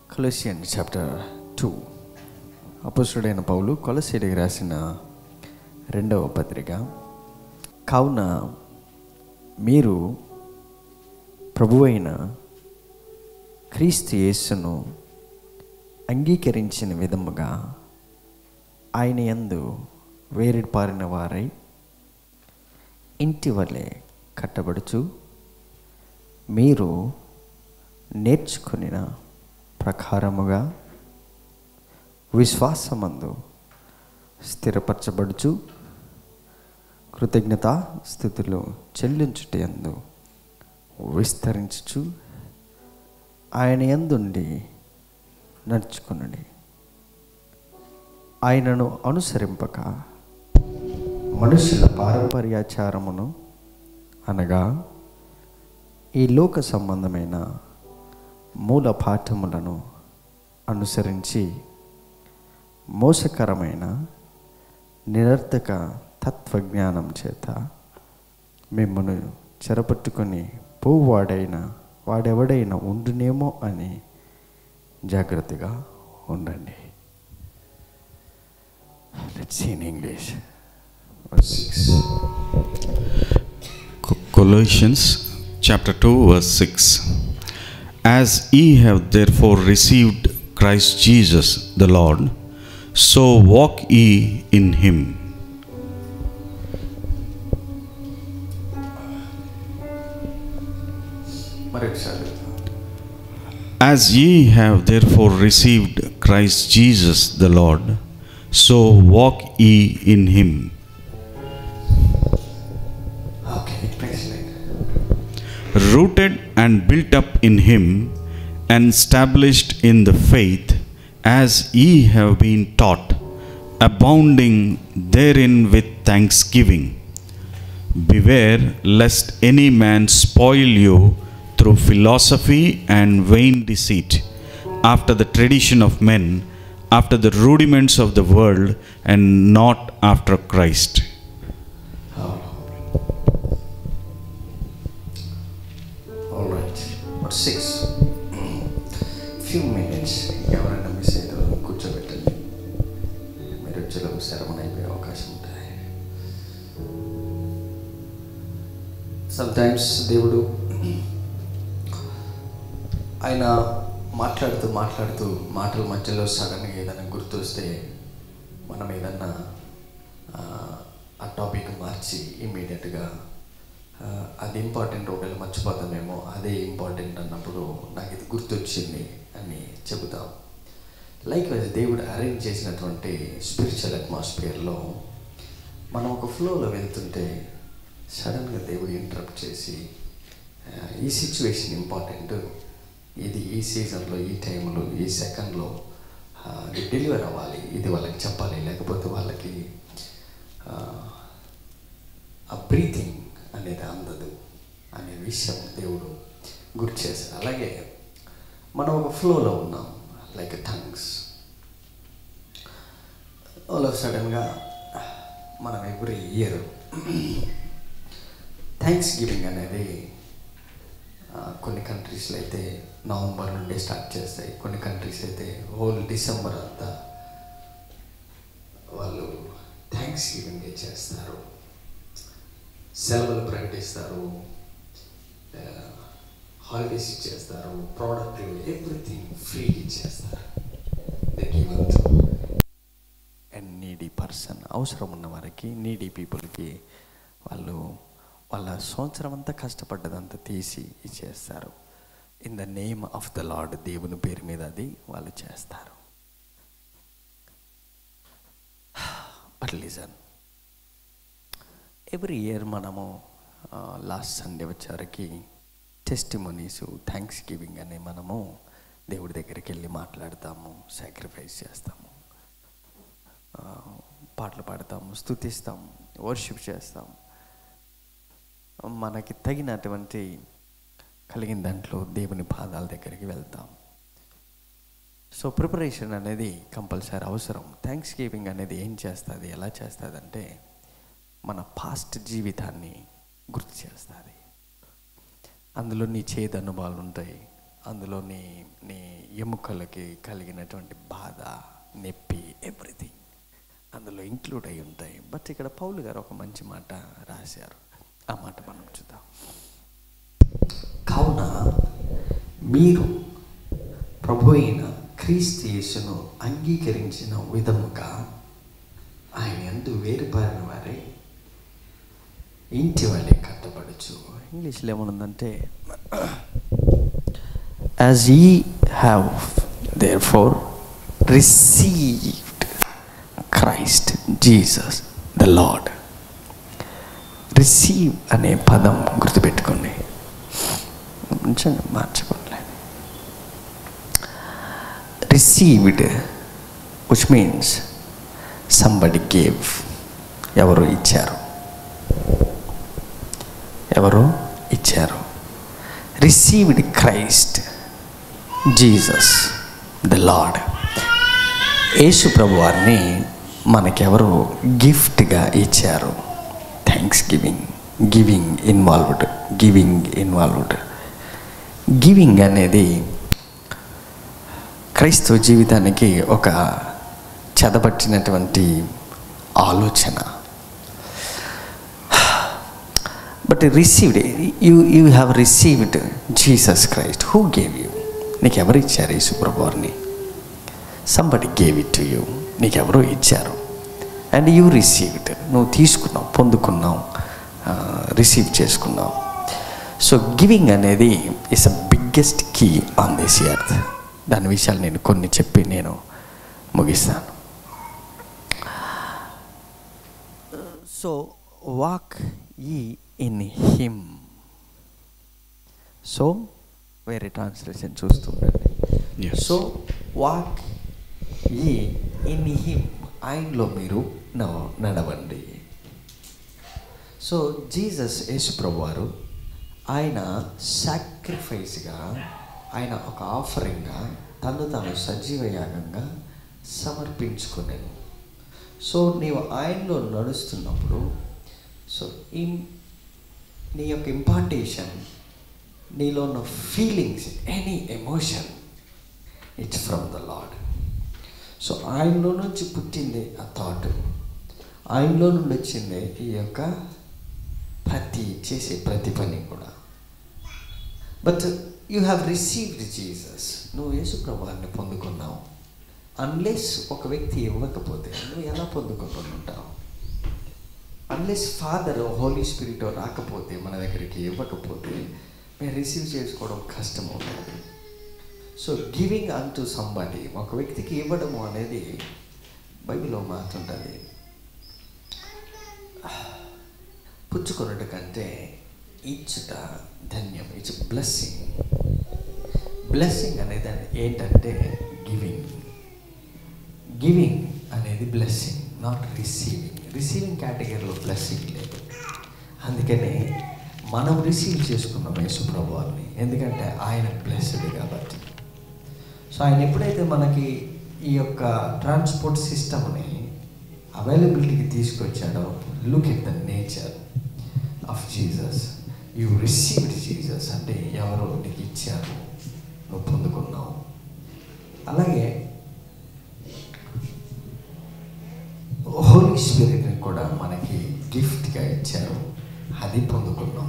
కొలసియన్ chapter two అపసుడైన పౌలు కొలసీడికి రాసిన రెండవ పత్రిక కావున మీరు ప్రభువైన క్రీస్తు యేసును అంగీకరించిన విధముగా ఆయన యందు వేరుపారిన వారై ఇంటి వలె కట్టబడుచు మీరు నేర్చుకునిన ప్రకారముగా విశ్వాసమందు స్థిరపరచబడుచు కృతజ్ఞత స్థితులు చెల్లించుటయందు విస్తరించుచు ఆయన యందుండి నడుచుకునండి ఆయనను అనుసరింపక మనుషుల పారంపర్యాచారమును అనగా ఈ లోక సంబంధమైన మూల పాఠములను అనుసరించి మోసకరమైన నిరర్థక తత్వజ్ఞానం చేత మిమ్మల్ని చెరపట్టుకొని పోవాడైన వాడెవడైనా ఉండునేమో అని జాగ్రత్తగా ఉండండి let's in English six Colossians chapter 2 verse 6 As ye have therefore received Christ Jesus the Lord so walk ye in him మరొకసారి As ye have therefore received Christ Jesus the Lord so walk ye in him okay next line rooted and built up in him and established in the faith as ye have been taught abounding therein with thanksgiving beware lest any man spoil you through philosophy and vain deceit after the tradition of men after the rudiments of the world and not after christ All right. What six? Few minutes. ఎవరైనా miss అయితే కూర్చోబెట్టండి మీరు వచ్చేలోపు శరమణ అయిపోయే అవకాశం ఉంటుంది sometimes దేవుడు ఆయన మాట్లాడుతూ మాట్లాడుతూ మాటల మధ్యలో సడన్గా ఏదైనా గుర్తొస్తే మనం ఏదన్నా ఆ, ఆ టాపిక్ మార్చి ఇమ్మీడియట్గా అది ఇంపార్టెంట్ ఒకవేళ మర్చిపోతామేమో అదే ఇంపార్టెంట్ అన్నప్పుడు నాకు ఇది గుర్తొచ్చింది అని చెబుతాం లైక్ వైజ్ దేవుడు అరేంజ్ చేసినటువంటి స్పిరిచువల్ అట్మాస్ఫియర్లో మనం ఒక ఫ్లోలో వెళ్తుంటే సడన్గా దేవుడు ఇంటరప్ట్ చేసి ఆ, ఈ సిచ్యువేషన్ ఇంపార్టెంట్ ఇది ఈ సీజన్లో ఈ టైంలో ఈ సెకండ్లో అది డెలివర్ అవ్వాలి ఇది వాళ్ళకి చెప్పాలి లేకపోతే వాళ్ళకి ఆ, ఆ బ్రీతింగ్ అనేది అందదు అనే విషయం దేవుడు గుర్తు చేశారు అలాగే మనం ఒక ఫ్లోలో ఉన్నాం లైక్ టంగ్స్ ఆల్ ఆఫ్ సడన్గా మనం ఎవ్రీ ఇయర్ థ్యాంక్స్ గివింగ్ అనేది ఆ, కొన్ని కంట్రీస్లో అయితే నవంబర్ నుండి స్టార్ట్ చేస్తాయి కొన్ని కంట్రీస్ అయితే హోల్ డిసెంబర్ అంతా వాళ్ళు థ్యాంక్స్ గివింగ్ చేస్తారు సెలవులు ప్రకటిస్తారు హాలిడేస్ ఇచ్చేస్తారు ప్రోడక్ట్ ఎవ్రీథింగ్ ఫ్రీ ఇచ్చేస్తారు అండ్ నీడీ పర్సన్ అవసరం ఉన్న వారికి నీడీ పీపుల్కి వాళ్ళు వాళ్ళ సంవత్సరం అంతా కష్టపడ్డదంతా తీసి ఇచ్చేస్తారు in the name of the lord దేవుని పేరు మీద అది వాళ్ళు చేస్తారు బట్ లిజన్ ఎవ్రీ ఇయర్ మనము లాస్ట్ సండే వచ్చేవరకు టెస్టిమోనీస్ థ్యాంక్స్ గివింగ్ అని మనము దేవుడి దగ్గరికి వెళ్ళి మాట్లాడతాము సాక్రిఫైస్ చేస్తాము ఆ, పాటలు పాడతాము స్తుతిస్తాము వర్షిప్ చేస్తాము మనకి తగినటువంటి కలిగిన దాంట్లో దేవుని పాదాల దగ్గరికి వెళ్తాం సో ప్రిపరేషన్ అనేది కంపల్సరీ అవసరం థ్యాంక్స్ గివింగ్ అనేది ఏం చేస్తుంది ఎలా చేస్తుంది అంటే మన పాస్ట్ జీవితాన్ని గుర్తు చేస్తుంది అందులో నీ చేదు అనుభవాలు ఉంటాయి అందులో నీ నీ ఎముకలకి కలిగినటువంటి బాధ నొప్పి ఎవ్రీథింగ్ అందులో ఇంక్లూడ్ అయి ఉంటాయి బట్ ఇక్కడ పౌలు గారు ఒక మంచి మాట రాశారు ఆ మాట మనం చూద్దాం కావున మీరు ప్రభు అయిన క్రీస్తు యేసును అంగీకరించిన విధముగా ఆయన ఎందు వేరుపారిన వారే ఇంటి వాళ్ళే కట్టబడచ్చు ఇంగ్లీష్లో ఏమనుందంటే as ye have therefore received Christ Jesus the Lord receive అనే పదం గుర్తుపెట్టుకోండి కొంచెం మార్చుకోండి received which means somebody gave ఎవరు ఇచ్చారు ఎవరు ఇచ్చారు received Christ Jesus the Lord Yesu ప్రభు వారిని మనకెవరు గిఫ్ట్గా ఇచ్చారు thanksgiving giving involved giving involved giving అనేది క్రైస్తవ జీవితానికి ఒక చదపట్టినటువంటి ఆలోచన but received you you have received Jesus Christ who gave you నీకు ఎవరు ఇచ్చారు యేసు ప్రభు వారిని somebody gave it to you నీకు ఎవరో ఇచ్చారు అండ్ యూ రిసీవ్డ్ నువ్వు తీసుకున్నావు పొందుకున్నావు రిసీవ్ చేసుకున్నావు సో గివింగ్ అనేది is a biggest key on this earth దాని విషయాలు నేను కొన్ని చెప్పి నేను ముగిస్తాను సో వాక్ ఈ ఇన్ హిమ్ సో వేరే ట్రాన్స్లేషన్ చూస్తుండండి Yes. సో వాక్ ఈ ఇన్ హిమ్ ఆయనలో మీరు న- నడవండి సో జీసస్ యేసు ప్రభు వారు ఆయన సాక్రిఫైస్గా ఆయన ఒక ఆఫరింగ్గా తను తాను సజీవ యాగంగా సమర్పించుకునేను సో నీవు ఆయనలో నడుస్తున్నప్పుడు సో ఇన్ నీ యొక్క ఇంపార్టేషన్ నీలో ఉన్న feelings any emotion it's from the Lord so ఆయనలో నుంచి పుట్టింది ఆ థాట్ ఆయనలో నుండి వచ్చింది ఈ యొక్క ప్రతి చేసే ప్రతి పని కూడా but you have received Jesus నువ్వు యేసు ప్రభావాన్ని పొందుకున్నావు అన్లెస్ ఒక వ్యక్తి ఇవ్వకపోతే నువ్వు ఎలా పొందుకుంటూ ఉంటావు అన్లెస్ ఫాదర్ హోలీ స్పిరిట్ రాకపోతే మన దగ్గరికి ఇవ్వకపోతే మేము రిసీవ్ చేసుకోవడం కష్టం అవుతుంది so giving unto somebody ఒక వ్యక్తికి ఇవ్వడము అనేది బైబిల్లో మాట్లాడుతుంది పుచ్చుకొనుట కంటే ఇచ్చుట ధన్యం ఇట్స్ బ్లెస్సింగ్ బ్లెస్సింగ్ అనేది ఏంటంటే గివింగ్ గివింగ్ అనేది బ్లెస్సింగ్ నాట్ రిసీవింగ్ రిసీవింగ్ కేటగిరీలో బ్లెస్సింగ్ లేదు అందుకని మనం రిసీవ్ చేసుకున్నాం యేసు ప్రభువారిని ఎందుకంటే ఆయన బ్లెస్డ్ కాబట్టి సో ఆయన ఎప్పుడైతే మనకి ఈ యొక్క ట్రాన్స్పోర్ట్ సిస్టమ్ని అవైలబిలిటీకి తీసుకొచ్చాడో look at the nature of Jesus you received Jesus అంటే ఎవరో నీకు ఇచ్చారు నువ్వు పొందుకున్నావు అలాగే హోలీ స్పిరిట్ని కూడా మనకి గిఫ్ట్గా ఇచ్చారు అది పొందుకున్నాం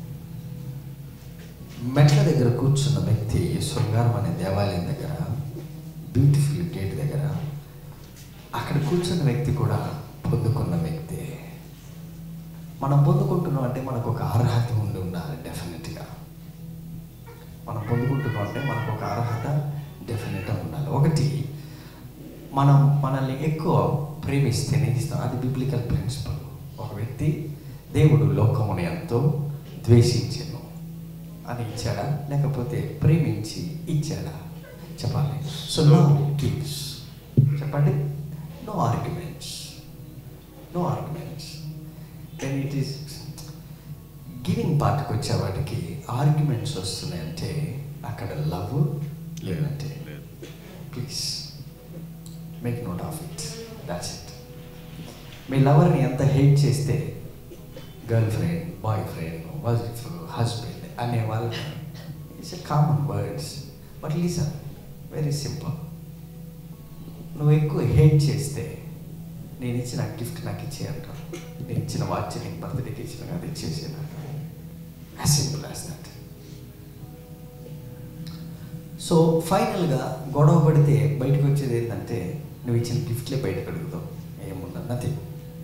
మెట్ల దగ్గర కూర్చున్న వ్యక్తి శృంగారం అనే దేవాలయం దగ్గర బ్యూటిఫుల్ గేట్ దగ్గర అక్కడ కూర్చున్న వ్యక్తి కూడా పొందుకున్న వ్యక్తి మనం పొందుకుంటున్నాం అంటే మనకు ఒక అర్హత ఉండి ఉండాలి డెఫినెట్గా మనం పొందుకుంటున్నాం అంటే మనకు ఒక అర్హత డెఫినెట్గా ఉండాలి ఒకటి మనం మనల్ని ఎక్కువ ప్రేమిస్తేనే ఇస్తాం అది బిబ్లికల్ ప్రిన్సిపల్ ఒక వ్యక్తి దేవుడు లోకముని ఎంతో ద్వేషించను అని ఇచ్చాడా లేకపోతే ప్రేమించి ఇచ్చాడా చెప్పాలి సో నో గివ్స్ చెప్పండి no arguments no arguments then it is giving పార్ట్కి వచ్చేవాటికి ఆర్గ్యుమెంట్స్ వస్తున్నాయంటే అక్కడ లవ్ లేదంటే please make note of it that's it మీ లవర్ని ఎంత హేట్ చేస్తే girl friend boy friend wife husband అనే వాళ్ళు it's a common words but listen very simple నువ్వు ఎక్కువ హేట్ చేస్తే నేను ఇచ్చిన గిఫ్ట్ నాకు ఇచ్చే అంటారు నేను ఇచ్చిన వాచ్ నీకు బర్త్డేకి ఇచ్చిన అది ఇచ్చేసి as simple as that so ఫైనల్గా గొడవ పడితే బయటకు వచ్చేది ఏంటంటే నువ్వు ఇచ్చిన గిఫ్ట్లే బయటకు అడుగుతావు ఏముండదు నథింగ్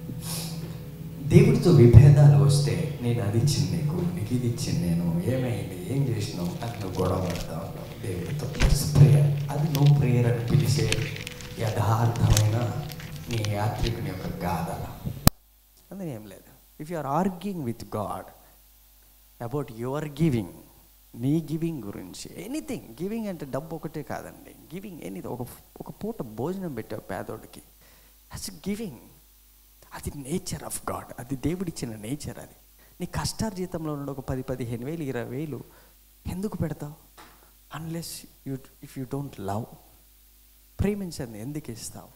దేవుడితో విభేదాలు వస్తే నేను అది ఇచ్చింది నీకు నీకు ఇది ఇచ్చింది నేను ఏమైంది ఏం చేసినావు అది నువ్వు గొడవ పడతా ఉంటావు దేవుడితో ప్రేయర్ అది నువ్వు ప్రేయర్ అని పిలిచే యథార్థమైన నీ యాత్రికుని యొక్క గాథ అందులో ఏం లేదు if you are arguing with God about your giving నీ గివింగ్ గురించి ఎనీథింగ్ గివింగ్ అంటే డబ్బు ఒకటే కాదండి గివింగ్ ఎనీథింగ్ ఒక ఒక పూట భోజనం పెట్టావు పేదోడికి అస్ గివింగ్ అది నేచర్ ఆఫ్ గాడ్ అది దేవుడిచ్చిన నేచర్ అది నీ కష్టార్జితంలో ఉన్న ఒక పది పదిహేను వేలు ఇరవై వేలు ఎందుకు పెడతావు unless you if you don't love ప్రేమించండి ఎందుకు ఇస్తావు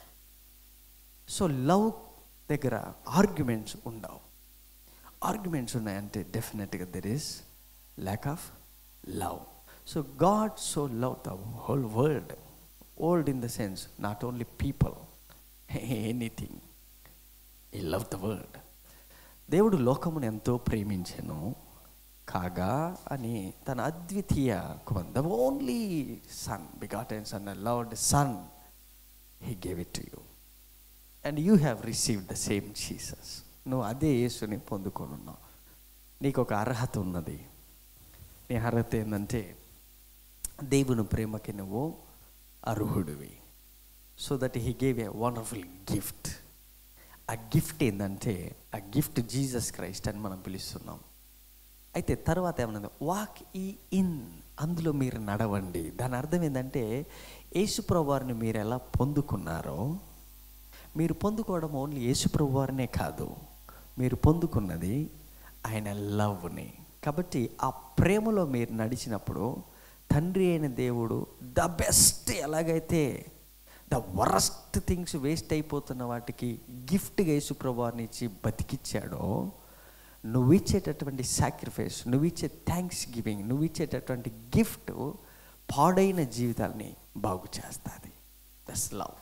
సో లవ్ దగ్గర ఆర్గ్యుమెంట్స్ ఉండవు ఆర్గ్యుమెంట్స్ ఉన్నాయంటే డెఫినెట్గా there is lack of love so God so love the whole world old in the sense not only people anything ఈ లవ్ ద వరల్డ్ దేవుడు లోకమును ఎంతో ప్రేమించెను కాగా అని తన అద్వితీయ కుమార్ the only son begotten son loved son he gave it to you and you have received the same Jesus నువ్వు అదే యేసుని పొందుకొని ఉన్నావు నీకు ఒక అర్హత ఉన్నది నీ అర్హత ఏంటంటే దేవుని ప్రేమకి నువ్వు అర్హుడివి so that he gave a wonderful gift ఆ గిఫ్ట్ ఏంటంటే ఆ గిఫ్ట్ జీసస్ క్రైస్ట్ అని మనం పిలుస్తున్నాం అయితే తర్వాత ఏమన్నది వాక్ ఈ ఇన్ అందులో మీరు నడవండి దాని అర్థం ఏంటంటే యేసుప్రభు వారిని మీరు ఎలా పొందుకున్నారో మీరు పొందుకోవడం ఓన్లీ యేసుప్రభు వారినే కాదు మీరు పొందుకున్నది ఆయన లవ్ని కాబట్టి ఆ ప్రేమలో మీరు నడిచినప్పుడు తండ్రి అయిన దేవుడు ద బెస్ట్ ఎలాగైతే ద వరస్ట్ థింగ్స్ వేస్ట్ అయిపోతున్న వాటికి గిఫ్ట్గా యేసుప్రభువారిని ఇచ్చి బతికిచ్చాడో నువ్వు ఇచ్చేటటువంటి సాక్రిఫైస్ నువ్వు ఇచ్చే థ్యాంక్స్ గివింగ్ నువ్వు ఇచ్చేటటువంటి గిఫ్ట్ పాడైన జీవితాల్ని బాగు చేస్తుంది దట్స్ లవ్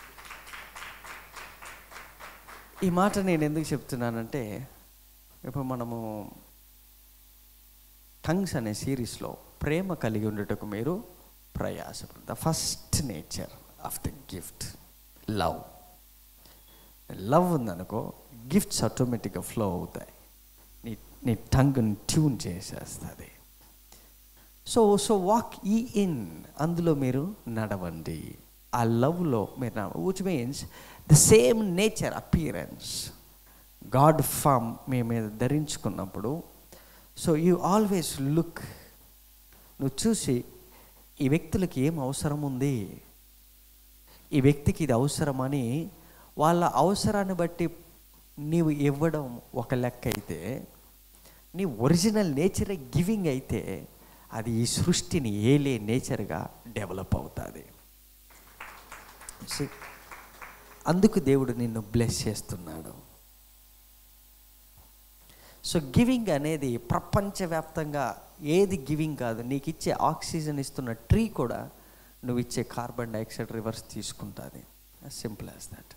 ఈ మాట నేను ఎందుకు చెప్తున్నానంటే ఇప్పుడు మనము టంగ్స్ అనే సిరీస్లో ప్రేమ కలిగి ఉండటకు మీరు ప్రయాసపడు the first nature of the gift love love ఉందనుకో గిఫ్ట్స్ ఆటోమేటిక్గా ఫ్లో అవుతాయి నీ నీ టంగ్ని ట్యూన్ చేసేస్తుంది సో సో వాక్ ఈ ఇన్ అందులో మీరు నడవండి ఆ లవ్లో మీరు which means the same nature appearance God form మీ మీద ధరించుకున్నప్పుడు సో యూ ఆల్వేస్ లుక్ నువ్వు చూసి ఈ వ్యక్తులకి ఏం అవసరం ఉంది ఈ వ్యక్తికి ఇది అవసరమని వాళ్ళ అవసరాన్ని బట్టి నీవు ఇవ్వడం ఒక లెక్క అయితే నీ ఒరిజినల్ నేచరే గివింగ్ అయితే అది ఈ సృష్టిని ఏలే నేచర్గా డెవలప్ అవుతుంది See, అందుకు దేవుడు నిన్ను బ్లెస్ చేస్తున్నాడు సో గివింగ్ అనేది ప్రపంచవ్యాప్తంగా ఏది గివింగ్ కాదు నీకు ఇచ్చే ఆక్సిజన్ ఇస్తున్న ట్రీ కూడా నువ్వు ఇచ్చే కార్బన్ డైఆక్సైడ్ రివర్స్ తీసుకుంటుంది సింపుల్ యాజ్ దట్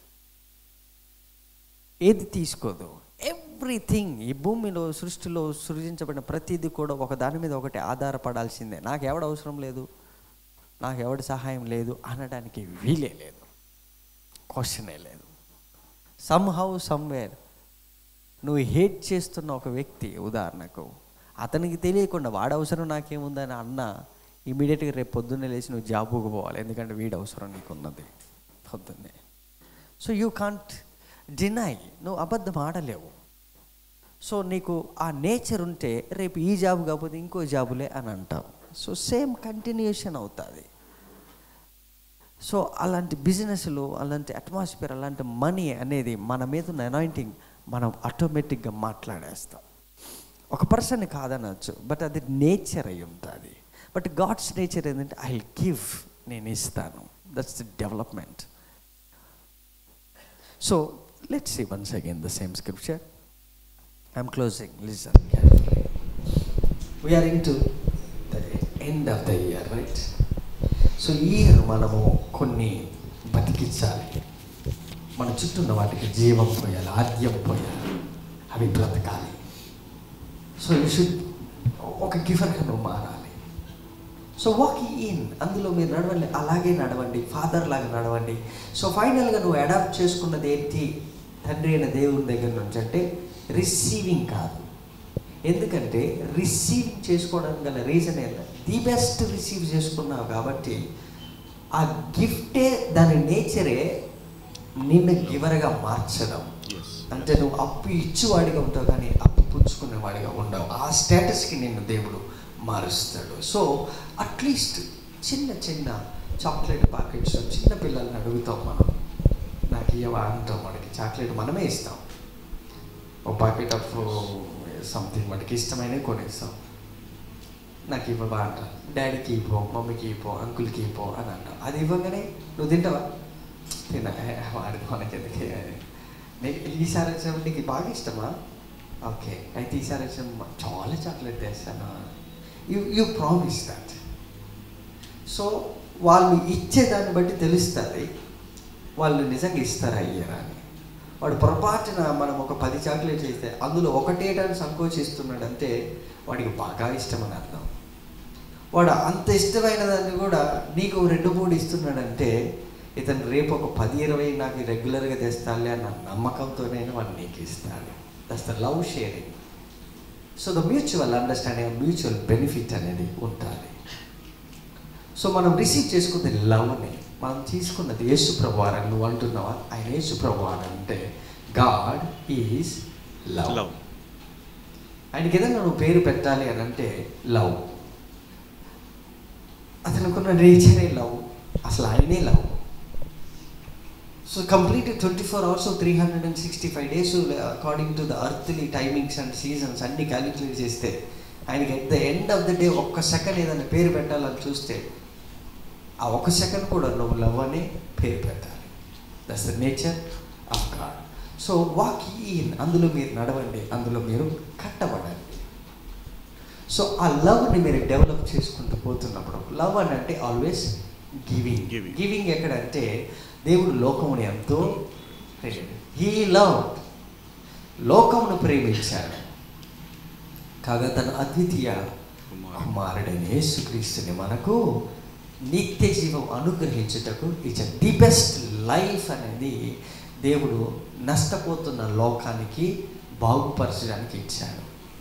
ఏది తీసుకోదు ఎవ్రీథింగ్ ఈ భూమిలో సృష్టిలో సృజించబడిన ప్రతిదీ కూడా ఒక దాని మీద ఒకటి ఆధారపడాల్సిందే నాకు ఎవడ అవసరం లేదు నాకు ఎవడి సహాయం లేదు అనడానికి వీలే లేదు క్వశ్చనే లేదు సమ్ హౌ సమ్వేర్ నువ్వు హేట్ చేస్తున్న ఒక వ్యక్తి ఉదాహరణకు అతనికి తెలియకుండా వాడు అవసరం నాకేముందని అన్న ఇమీడియట్గా రేపు పొద్దున్నే లేచి నువ్వు జాబుకు పోవాలి ఎందుకంటే వీడి అవసరం నీకు ఉన్నది పొద్దున్నే సో యూ కాంట్ డినై నువ్వు అబద్ధం ఆడలేవు సో నీకు ఆ నేచర్ ఉంటే రేపు ఈ జాబ్ కాకపోతే ఇంకో జాబులే అని అంటావు సో సేమ్ కంటిన్యూషన్ అవుతుంది సో అలాంటి బిజినెస్లు అలాంటి అట్మాస్ఫియర్ అలాంటి మనీ అనేది మన మీద ఉన్న అనాయింటింగ్ మనం ఆటోమేటిక్గా మాట్లాడేస్తాం ఒక పర్సన్ కాదనొచ్చు బట్ అది నేచర్ అయి ఉంటుంది బట్ గాడ్స్ నేచర్ ఏంటంటే ఐ గివ్ నేను ఇస్తాను that's the development so let's see once again the same scripture I'm closing listen We are into the end of the year right so ఈ year మనము కొన్ని బతికించాలి మన చుట్టూ ఉన్న వాటికి జీవం పోయాలి ఆద్యం పోయాలి అవి బ్రతకాలి సో యూ షుడ్ ఒక గిఫర్గా నువ్వు మారాలి సో వాక్ ఇన్ అందులో మీరు నడవండి అలాగే నడవండి ఫాదర్ లాగా నడవండి సో ఫైనల్గా నువ్వు అడాప్ట్ చేసుకున్నది ఏంటి తండ్రి అయిన దేవుని దగ్గర నుంచి అంటే రిసీవింగ్ కాదు ఎందుకంటే రిసీవ్ చేసుకోవడానికి గల రీజన్ ఏంటంటే ది బెస్ట్ రిసీవ్ చేసుకున్నావు కాబట్టి ఆ గిఫ్టే దాని నేచరే నిన్ను గివర్గా మార్చడం అంటే నువ్వు అప్పు ఇచ్చువాడిగా ఉంటావు కానీ అప్పు పుచ్చుకునేవాడిగా ఉండవు ఆ స్టేటస్కి నిన్ను దేవుడు మారుస్తాడు సో అట్లీస్ట్ చిన్న చిన్న చాక్లెట్ ప్యాకెట్స్ చిన్న పిల్లల్ని అడుగుతాం మనం నాకు ఇవ్వవా అంటాం వాడికి చాక్లెట్ మనమే ఇస్తాం ఒక ప్యాకెట్ ఆఫ్ సంథింగ్ వాడికి ఇష్టమైనవి కొనిస్తాం నాకు ఇవ్వవా అంట డాడీకి ఇవ్వో మమ్మీకి ఇవ్వో అంకుల్కి ఇవ్వో అని అంటాం అది ఇవ్వగానే నువ్వు తింటావా తిన్నా ఏ, వాడికి మనకి ఎందుకే నీకు ఈసారి వచ్చినప్పుడు నీకు బాగా ఇష్టమా ఓకే అయితే ఈసారి వచ్చిన చాలా చాక్లెట్ తెస్తాను you you promise that so వాళ్ళు ఇచ్చేదాన్ని బట్టి తెలుస్తుంది వాళ్ళు నిజంగా ఇస్తారా అయ్యారా అని వాడు పొరపాటున మనం ఒక పది చాక్లెట్ చేస్తే అందులో ఒకటేటాన్ని సంకోచిస్తున్నాడంటే వాడికి బాగా ఇష్టమని అర్థం వాడు అంత ఇష్టమైన దాన్ని కూడా నీకు రెండు మూడు ఇస్తున్నాడంటే ఇతను రేపు ఒక పది ఇరవై నాకు రెగ్యులర్గా తెస్తానులే అన్న నమ్మకంతోనే వాడు నీకు ఇస్తాడు that's the love sharing so the mutual understanding mutual benefit అనేది ఉంటుంది సో మనం రిసీవ్ చేసుకుంది లవ్ని మనం తీసుకున్నది యేసు ప్రభువారని నువ్వు అంటున్నావా ఆయన యేసు ప్రభువారు అంటే గాడ్ ఈజ్ లవ్ లవ్ ఆయనకి ఏదైనా నువ్వు పేరు పెట్టాలి అని అంటే లవ్ అతనుకున్న నేచరే లవ్ అసలు ఆయనే love so complete twenty four hours three hundred and sixty five days according to the earthly timings and seasons అన్ని క్యాలిక్యులేట్ చేస్తే ఆయనకి at the end of the day ఒక్క సెకండ్ ఏదైనా పేరు పెట్టాలని చూస్తే ఆ ఒక సెకండ్ కూడా నువ్వు లవ్ అని పేరు పెట్టాలి that's the nature of God so walk in అందులో మీరు నడవండి అందులో మీరు కట్టబడండి సో ఆ లవ్ని మీరు డెవలప్ చేసుకుంటూ పోతున్నప్పుడు లవ్ అని అంటే ఆల్వేస్ గివింగ్ Giving. గివింగ్ ఎక్కడంటే దేవుడు లోకముని ఎంతో హీ లవ్ లోకమును ప్రేమించాడు కాగా తన అద్వితీయ కుమారుడైన యేసుక్రీస్తుని మనకు నిత్య జీవం అనుగ్రహించుటకు ఇట్స్ ది బెస్ట్ లైఫ్ అనేది దేవుడు నష్టపోతున్న లోకానికి బాగుపరచడానికి ఇచ్చాడు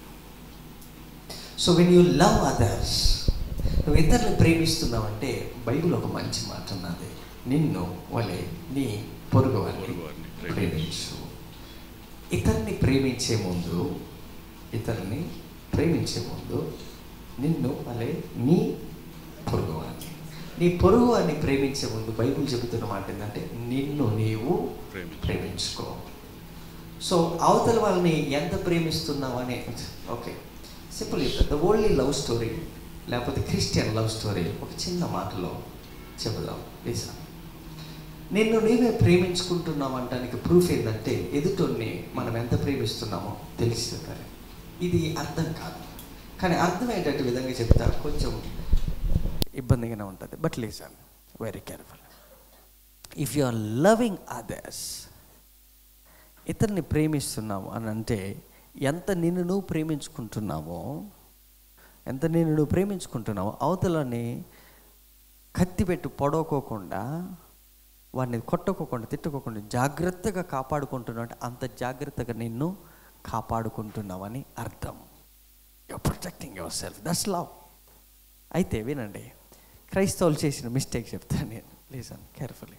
so when you love others నువ్వు ఇతరులు ప్రేమిస్తున్నావంటే బైబిల్ ఒక మంచి మాట ఉన్నది నిన్ను వలె నీ పొరుగు వారిని పొరుగువారిని ప్రేమించు ఇతరుని ప్రేమించే ముందు ఇతరుని ప్రేమించే ముందు నిన్ను వలె నీ పొరుగువాన్ని నీ పొరుగు అని ప్రేమించే ముందు బైబిల్ చెబుతున్న మాట ఏంటంటే నిన్ను నీవు ప్రేమించు. ప్రేమించుకో సో అవతల వాళ్ళని ఎంత ప్రేమిస్తున్నావు అనే okay simple the only love story లేకపోతే క్రిస్టియన్ లవ్ స్టోరీ ఒక చిన్న మాటలో చెబుదాం లీసా నిన్ను నీవే ప్రేమించుకుంటున్నావు అంటానికి ప్రూఫ్ ఏంటంటే ఎదుటోన్ని మనం ఎంత ప్రేమిస్తున్నామో తెలుస్తుంది ఇది అర్థం కాదు కానీ అర్థమయ్యేటట్టు విధంగా చెప్తా కొంచెం ఇబ్బందిగానే ఉంటుంది but listen very careful if you are loving others ఇతరుని ప్రేమిస్తున్నావు అని అంటే ఎంత నిన్ను నువ్వు ప్రేమించుకుంటున్నావో ఎంత నిన్ను నువ్వు ప్రేమించుకుంటున్నావో అవతలని కత్తి పెట్టి పొడవకోకుండా వాడిని కొట్టుకోకుండా తిట్టుకోకుండా జాగ్రత్తగా కాపాడుకుంటున్నావు అంటే అంత జాగ్రత్తగా నిన్ను కాపాడుకుంటున్నావని అర్థం you protecting yourself that's love అయితే వినండి క్రైస్తవులు చేసిన మిస్టేక్ చెప్తాను నేను లీసన్ కేర్ఫుల్లీ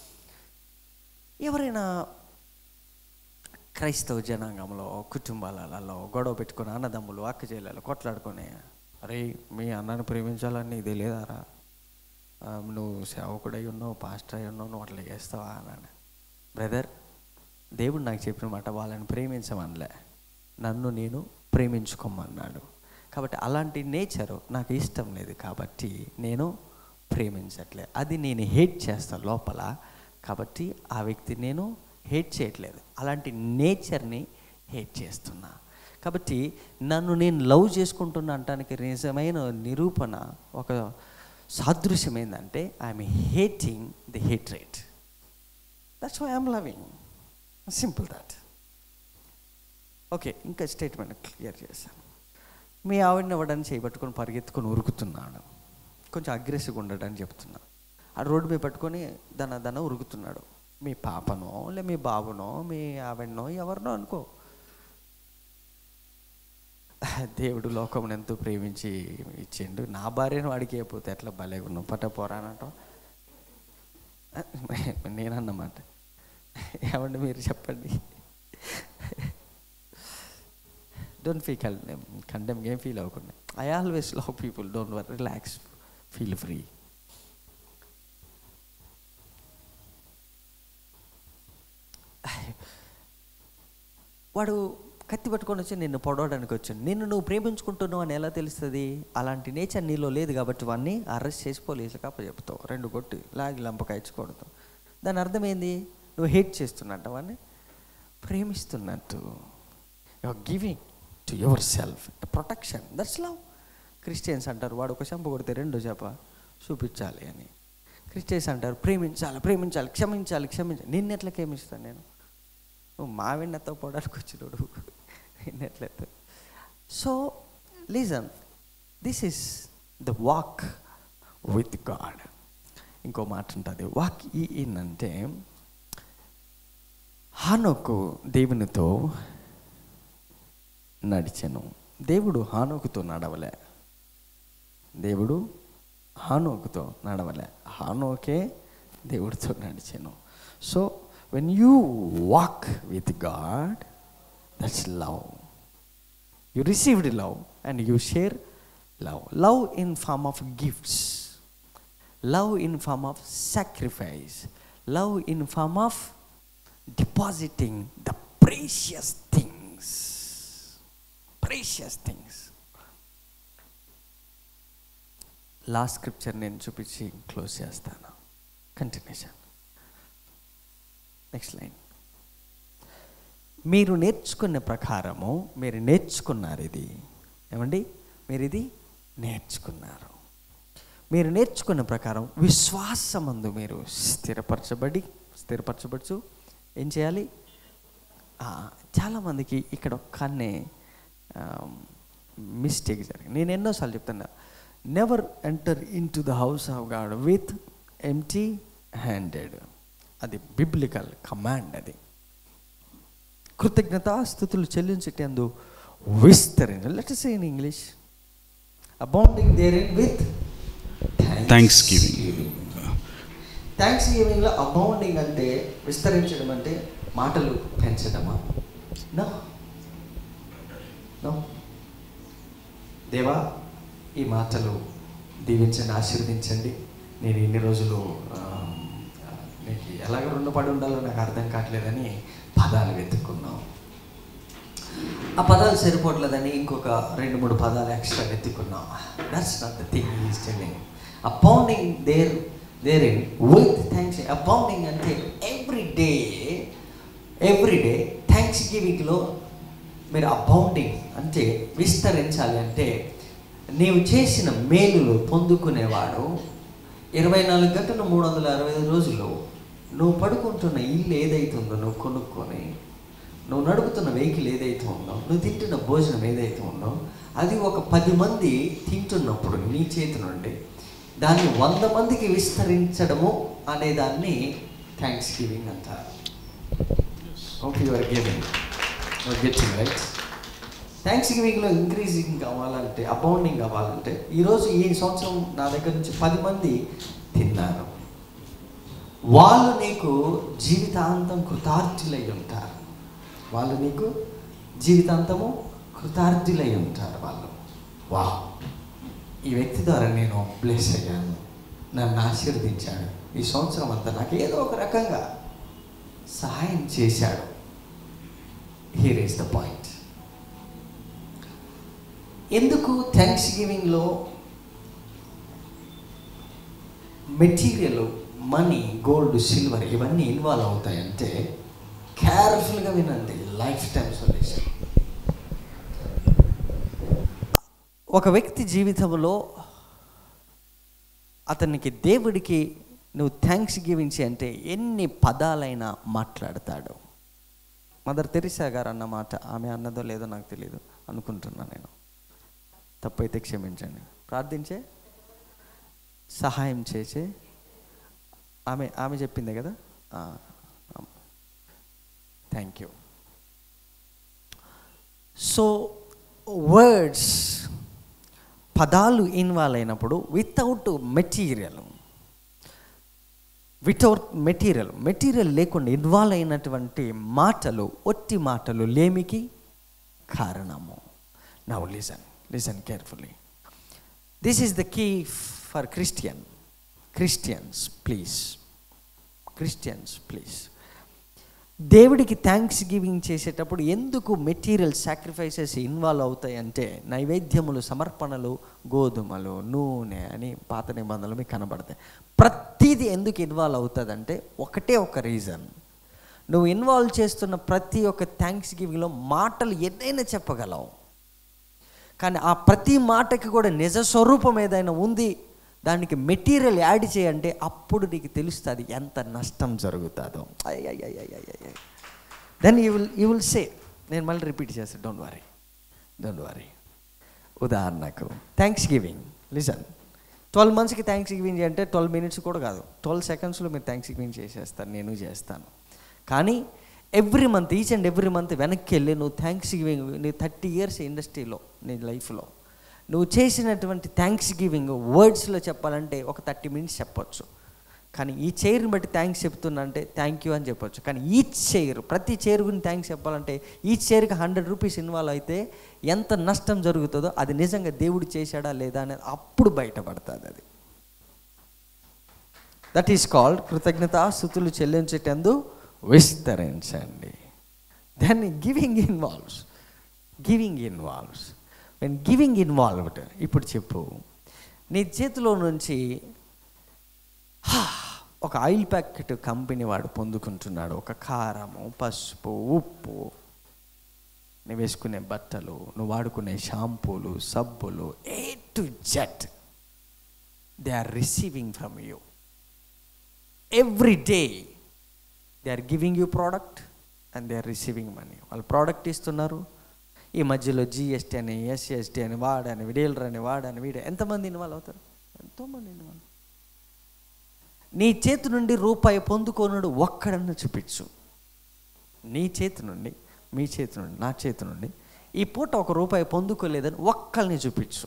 ఎవరైనా క్రైస్తవ జనాంగంలో కుటుంబాలలో గొడవ పెట్టుకుని అన్నదమ్ములు అక్క చెల్లెలు కొట్లాడుకొని అరే మీ అన్నను ప్రేమించాలని నీకు తెలియదారా ఆ, నువ్వు సేవకుడై ఉన్నావు పాస్టర్ అయి ఉన్నావు నువ్వు అట్లా చేస్తావా అన్నాను బ్రదర్ దేవుడు నాకు చెప్పిన మాట వాళ్ళని ప్రేమించమనలే నన్ను నేను ప్రేమించుకోమన్నాడు కాబట్టి అలాంటి నేచరు నాకు ఇష్టం లేదు కాబట్టి నేను ప్రేమించట్లేదు అది నేను హేట్ చేస్తాను లోపల కాబట్టి ఆ వ్యక్తి నేను హేట్ చేయట్లేదు అలాంటి నేచర్ని హేట్ చేస్తున్నా కాబట్టి నన్ను నేను లవ్ చేసుకుంటున్నా అంటానికి నిజమైన నిరూపణ ఒక సాదృశ్యం ఏంటంటే I'm hating the hatred that's why I'm loving simple that okay ఇంకా స్టేట్మెంట్ క్లియర్ చేశాను మీ ఆవిడని ఇవ్వడానికి చేయబట్టుకొని పరిగెత్తుకొని ఉరుకుతున్నాడు కొంచెం అగ్రెసివ్గా ఉండడని చెప్తున్నా ఆ రోడ్డు మీద పట్టుకొని దన దన ఉరుకుతున్నాడు మీ పాపనో లే మీ బాబునో మీ ఆవిడనో ఎవరినో అనుకో దేవుడు లోకం ఎంతో ప్రేమించి ఇచ్చిండు నా భార్యను వాడికి అయిపోతే ఎట్లా భలే ఉన్నావు పట్ట పోరానటం నేనన్నమాట ఏమండి మీరు చెప్పండి డోంట్ ఫీల్ కండెమ్ కండెమ్ ఏం ఫీల్ అవ్వకుండా I always love people don't worry relax feel free వాడు కత్తి పట్టుకొని వచ్చి నిన్ను పొడవడానికి వచ్చాను నిన్ను నువ్వు ప్రేమించుకుంటున్నావు అని ఎలా తెలుస్తుంది అలాంటి నేచర్ నీలో లేదు కాబట్టి వాడిని అరెస్ట్ చేసి పోలీసులకు అప్పచెప్తావు రెండు కొట్టి లాగి లంపకాయించకూడదు దాని అర్థం ఏంది నువ్వు హేట్ చేస్తున్నట్టు వాడిని ప్రేమిస్తున్నట్టు your giving to yourself protection that's love Christians అంటారు వాడు ఒక చెంప కొడితే రెండో చేప చూపించాలి అని క్రిస్టియన్స్ అంటారు ప్రేమించాలి ప్రేమించాలి క్షమించాలి క్షమించాలి నిన్నెట్లా క్షమిస్తాను నేను నువ్వు మావిన్నతో పోవడానికి వచ్చినోడు నిన్నెట్లయితే so listen this is the walk with God ఇంకో మాట ఉంటుంది వాక్ ఈ ఇన్ అంటే హానోకు దేవునితో నడిచెను దేవుడు హానోకుతో నడవలే దేవుడు హానోకుతో నడవలే హానోకే దేవుడితో నడిచాను so when you walk with God that's love you received love and you share love love in form of gifts love in form of sacrifice love in form of depositing the precious things precious things last scripture నేను చూపించి close చేస్తాను continuation next line మీరు నేర్చుకున్న ప్రకారము మీరు నేర్చుకున్నారు ఇది ఏమండి మీరు ఇది నేర్చుకున్నారు మీరు నేర్చుకున్న ప్రకారం విశ్వాసమందు మీరు స్థిరపరచబడి స్థిరపరచబడుచు ఏం చేయాలి ఆ, చాలామందికి ఇక్కడ ఒక్కనే మిస్టేక్ జరిగింది నేను ఎన్నోసార్లు చెప్తున్నా never enter into the house of God with empty handed అది బిబ్లికల్ కమాండ్ అది కృతజ్ఞత స్థుతులు చెల్లించేటందు విస్తరించ let say in English abounding there in with Thanksgiving. Thanks గివింగ్లో అబౌండింగ్ అంటే విస్తరించడం అంటే మాటలు పెంచడమా నో నో దేవా ఈ మాటలు దీవించండి ఆశీర్వదించండి నేను ఇన్ని రోజులు ఆ, నీకు ఎలాగ రుణపడి ఉండాలో నాకు అర్థం కావట్లేదని పదాలు వెతుక్కున్నాం ఆ పదాలు సరిపోవట్లేదని ఇంకొక రెండు మూడు పదాలు ఎక్స్ట్రా వెతుక్కున్నాం that's not the thing is telling abounding there there in with thanks abounding అంటే every day every day thanks గివింగ్లో మీరు అబౌండింగ్ అంటే విస్తరించాలి అంటే నీవు చేసిన మేలులు పొందుకునేవాడు ఇరవై నాలుగు గంటలు మూడు వందల అరవై ఐదు రోజులు నువ్వు పడుకుంటున్న ఇల్లు ఏదైతే ఉందో నువ్వు కొనుక్కొని నువ్వు నడుపుతున్న వెహికల్ ఏదైతే ఉందో నువ్వు తింటున్న భోజనం ఏదైతే ఉందో అది ఒక పది మంది తింటున్నప్పుడు నీ చేతి నుండి దాన్ని వంద మందికి విస్తరించడము అనే దాన్ని థ్యాంక్స్ గివింగ్ అంటారు hope your giving your getting right thanks గివింగ్లో ఇంక్రీజింగ్ కావాలంటే అబౌండింగ్ కావాలంటే ఈరోజు ఈ సంవత్సరం నా దగ్గర నుంచి పది మంది తిన్నారు వాళ్ళు నీకు జీవితాంతం కృతార్థులై ఉంటారు వాళ్ళు నీకు జీవితాంతము కృతార్థులై ఉంటారు వాళ్ళు వా ఈ వ్యక్తి ద్వారా నేను బ్లెస్ అయ్యాను నన్ను ఆశీర్వదించాడు ఈ సంవత్సరం అంతా నాకు ఏదో ఒక రకంగా సహాయం చేశాడు హియర్ ఈస్ ద పాయింట్ ఎందుకు థ్యాంక్స్ గివింగ్లో మెటీరియల్ మనీ గోల్డ్ సిల్వర్ ఇవన్నీ ఇన్వాల్వ్ అవుతాయంటే కేర్ఫుల్గా వినండి లైఫ్ టైం సొల్యూషన్ ఒక వ్యక్తి జీవితంలో అతనికి దేవుడికి నువ్వు థ్యాంక్స్ గివించి అంటే ఎన్ని పదాలైనా మాట్లాడతాడు మదర్ తెరిసా గారు అన్న మాట ఆమె అన్నదో లేదో నాకు తెలియదు అనుకుంటున్నా నేను తప్పైతే క్షమించండి ప్రార్థించే సహాయం చేసే ఆమె ఆమె చెప్పిందే కదా థ్యాంక్ యూ సో వర్డ్స్ పదాలు ఇన్వాల్వ్ అయినప్పుడు without material without material material లేకుండా ఇన్వాల్వ్ అయినటువంటి మాటలు ఒట్టి మాటలు లేమికి కారణము now listen listen carefully this is the key for Christian Christians please Christians please దేవుడికి థ్యాంక్స్ గివింగ్ చేసేటప్పుడు ఎందుకు మెటీరియల్ సాక్రిఫైసెస్ ఇన్వాల్వ్ అవుతాయి అంటే నైవేద్యములు సమర్పణలు గోధుమలు నూనె అని పాత నిబంధనలు మీకు కనబడతాయి ప్రతిదీ ఎందుకు ఇన్వాల్వ్ అవుతుందంటే ఒకటే ఒక రీజన్ నువ్వు ఇన్వాల్వ్ చేస్తున్న ప్రతి ఒక్క థ్యాంక్స్ గివింగ్లో మాటలు ఎన్నైనా చెప్పగలవు కానీ ఆ ప్రతి మాటకి కూడా నిజ స్వరూపం ఏదైనా ఉంది దానికి మెటీరియల్ యాడ్ చేయంటే అప్పుడు నీకు తెలుస్తుంది ఎంత నష్టం జరుగుతుందో then you will you will say నేను మళ్ళీ రిపీట్ చేస్తాను డోంట్ వరీ డోంట్ వరీ ఉదాహరణకు థ్యాంక్స్ గివింగ్ లిజన్ ట్వెల్వ్ మంత్స్కి థ్యాంక్స్ గివింగ్ అంటే ట్వెల్వ్ మినిట్స్ కూడా కాదు ట్వెల్వ్ సెకండ్స్లో మీరు థ్యాంక్స్ గివింగ్ చేసేస్తాను నేను చేస్తాను కానీ every month each and every month వెనక్కి వెళ్ళి నువ్వు థ్యాంక్స్ గివింగ్ నీ థర్టీ ఇయర్స్ ఇండస్ట్రీలో నీ లైఫ్లో నువ్వు చేసినటువంటి థ్యాంక్స్ గివింగ్ వర్డ్స్లో చెప్పాలంటే ఒక థర్టీ మినిట్స్ చెప్పొచ్చు కానీ ఈ చైర్ని బట్టి థ్యాంక్స్ చెప్తున్నా అంటే థ్యాంక్ యూ అని చెప్పొచ్చు కానీ ఈచ్ చైర్ ప్రతి చైర్ గురించి థ్యాంక్స్ చెప్పాలంటే ఈ చైర్కి హండ్రెడ్ రూపీస్ ఇన్వాల్వ్ అయితే ఎంత నష్టం జరుగుతుందో అది నిజంగా దేవుడు చేశాడా లేదా అనేది అప్పుడు బయటపడుతుంది అది దట్ ఈస్ కాల్డ్ కృతజ్ఞత స్థుతులు చెల్లించేటందు విస్తరించండి దాన్ని giving involves giving involves when giving involved ఇప్పుడు చెప్పు నీ చేతిలో నుంచి హా, ఒక ఆయిల్ ప్యాకెట్ కంపెనీ వాడు పొందుకుంటున్నాడు ఒక కారము పసుపు ఉప్పు నువ్వు వేసుకునే బట్టలు నువ్వు వాడుకునే షాంపూలు సబ్బులు A to Z they are receiving from you every day they are giving you product and they are receiving money వాళ్ళు ప్రోడక్ట్ ఇస్తున్నారు ఈ మధ్యలో జిఎస్టీ అని ఎస్ఎస్టీ అని వాడని డీలర్ అని వాడని వీడ ఎంతమంది ఇన్వాల్వ్ అవుతారు ఎంతోమంది ఇన్వాల్వ్ నీ చేతి నుండి రూపాయి పొందుకోనుడు ఒక్కడನ್ನು చూపించు నీ చేతి నుండి మీ చేతి నుండి నా చేతి నుండి ఈ పూట ఒక రూపాయి పొందుకోలేదని ఒక్కరిని చూపించు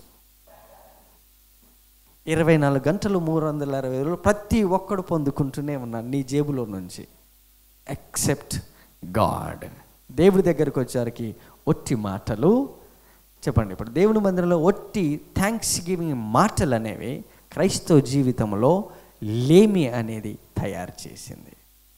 ఇరవై నాలుగు గంటలు మూడు వందల అరవై రోజులు ప్రతి ఒక్కడు పొందుకుంటూనే ఉన్నాడు నీ జేబులో నుంచి ఎక్సెప్ట్ గాడ్ దేవుడి దగ్గరికి వచ్చేసరికి ఒట్టి మాటలు చెప్పండి ఇప్పుడు దేవుని మందిరంలో ఒట్టి థ్యాంక్స్ గివింగ్ మాటలు అనేవి క్రైస్తవ జీవితంలో లేమి అనేది తయారు చేసింది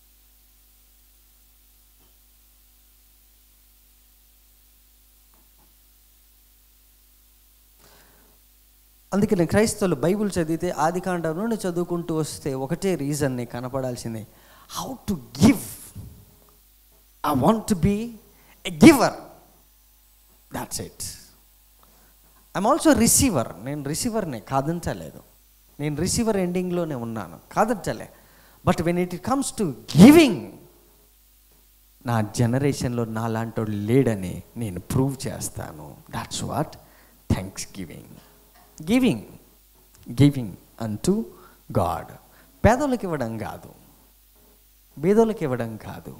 అందుకని క్రైస్తవులు బైబిల్ చదివితే ఆది కాండం నుండి చదువుకుంటూ వస్తే ఒకటే రీజన్ నీకు కనపడాల్సింది how to give I want to be a giver that's it I'm also receiver నేను రిసీవర్నే కాదంటలేదు నేను రిసీవర్ ఎండింగ్లోనే ఉన్నాను కాదంటలే but when it comes to giving నా జనరేషన్లో నాలాంటోడు లేడని నేను ప్రూవ్ చేస్తాను that's what thanksgiving giving giving అంటూ గాడ్ పేదోళ్ళకి ఇవ్వడం కాదు బీదోళ్ళకి ఇవ్వడం కాదు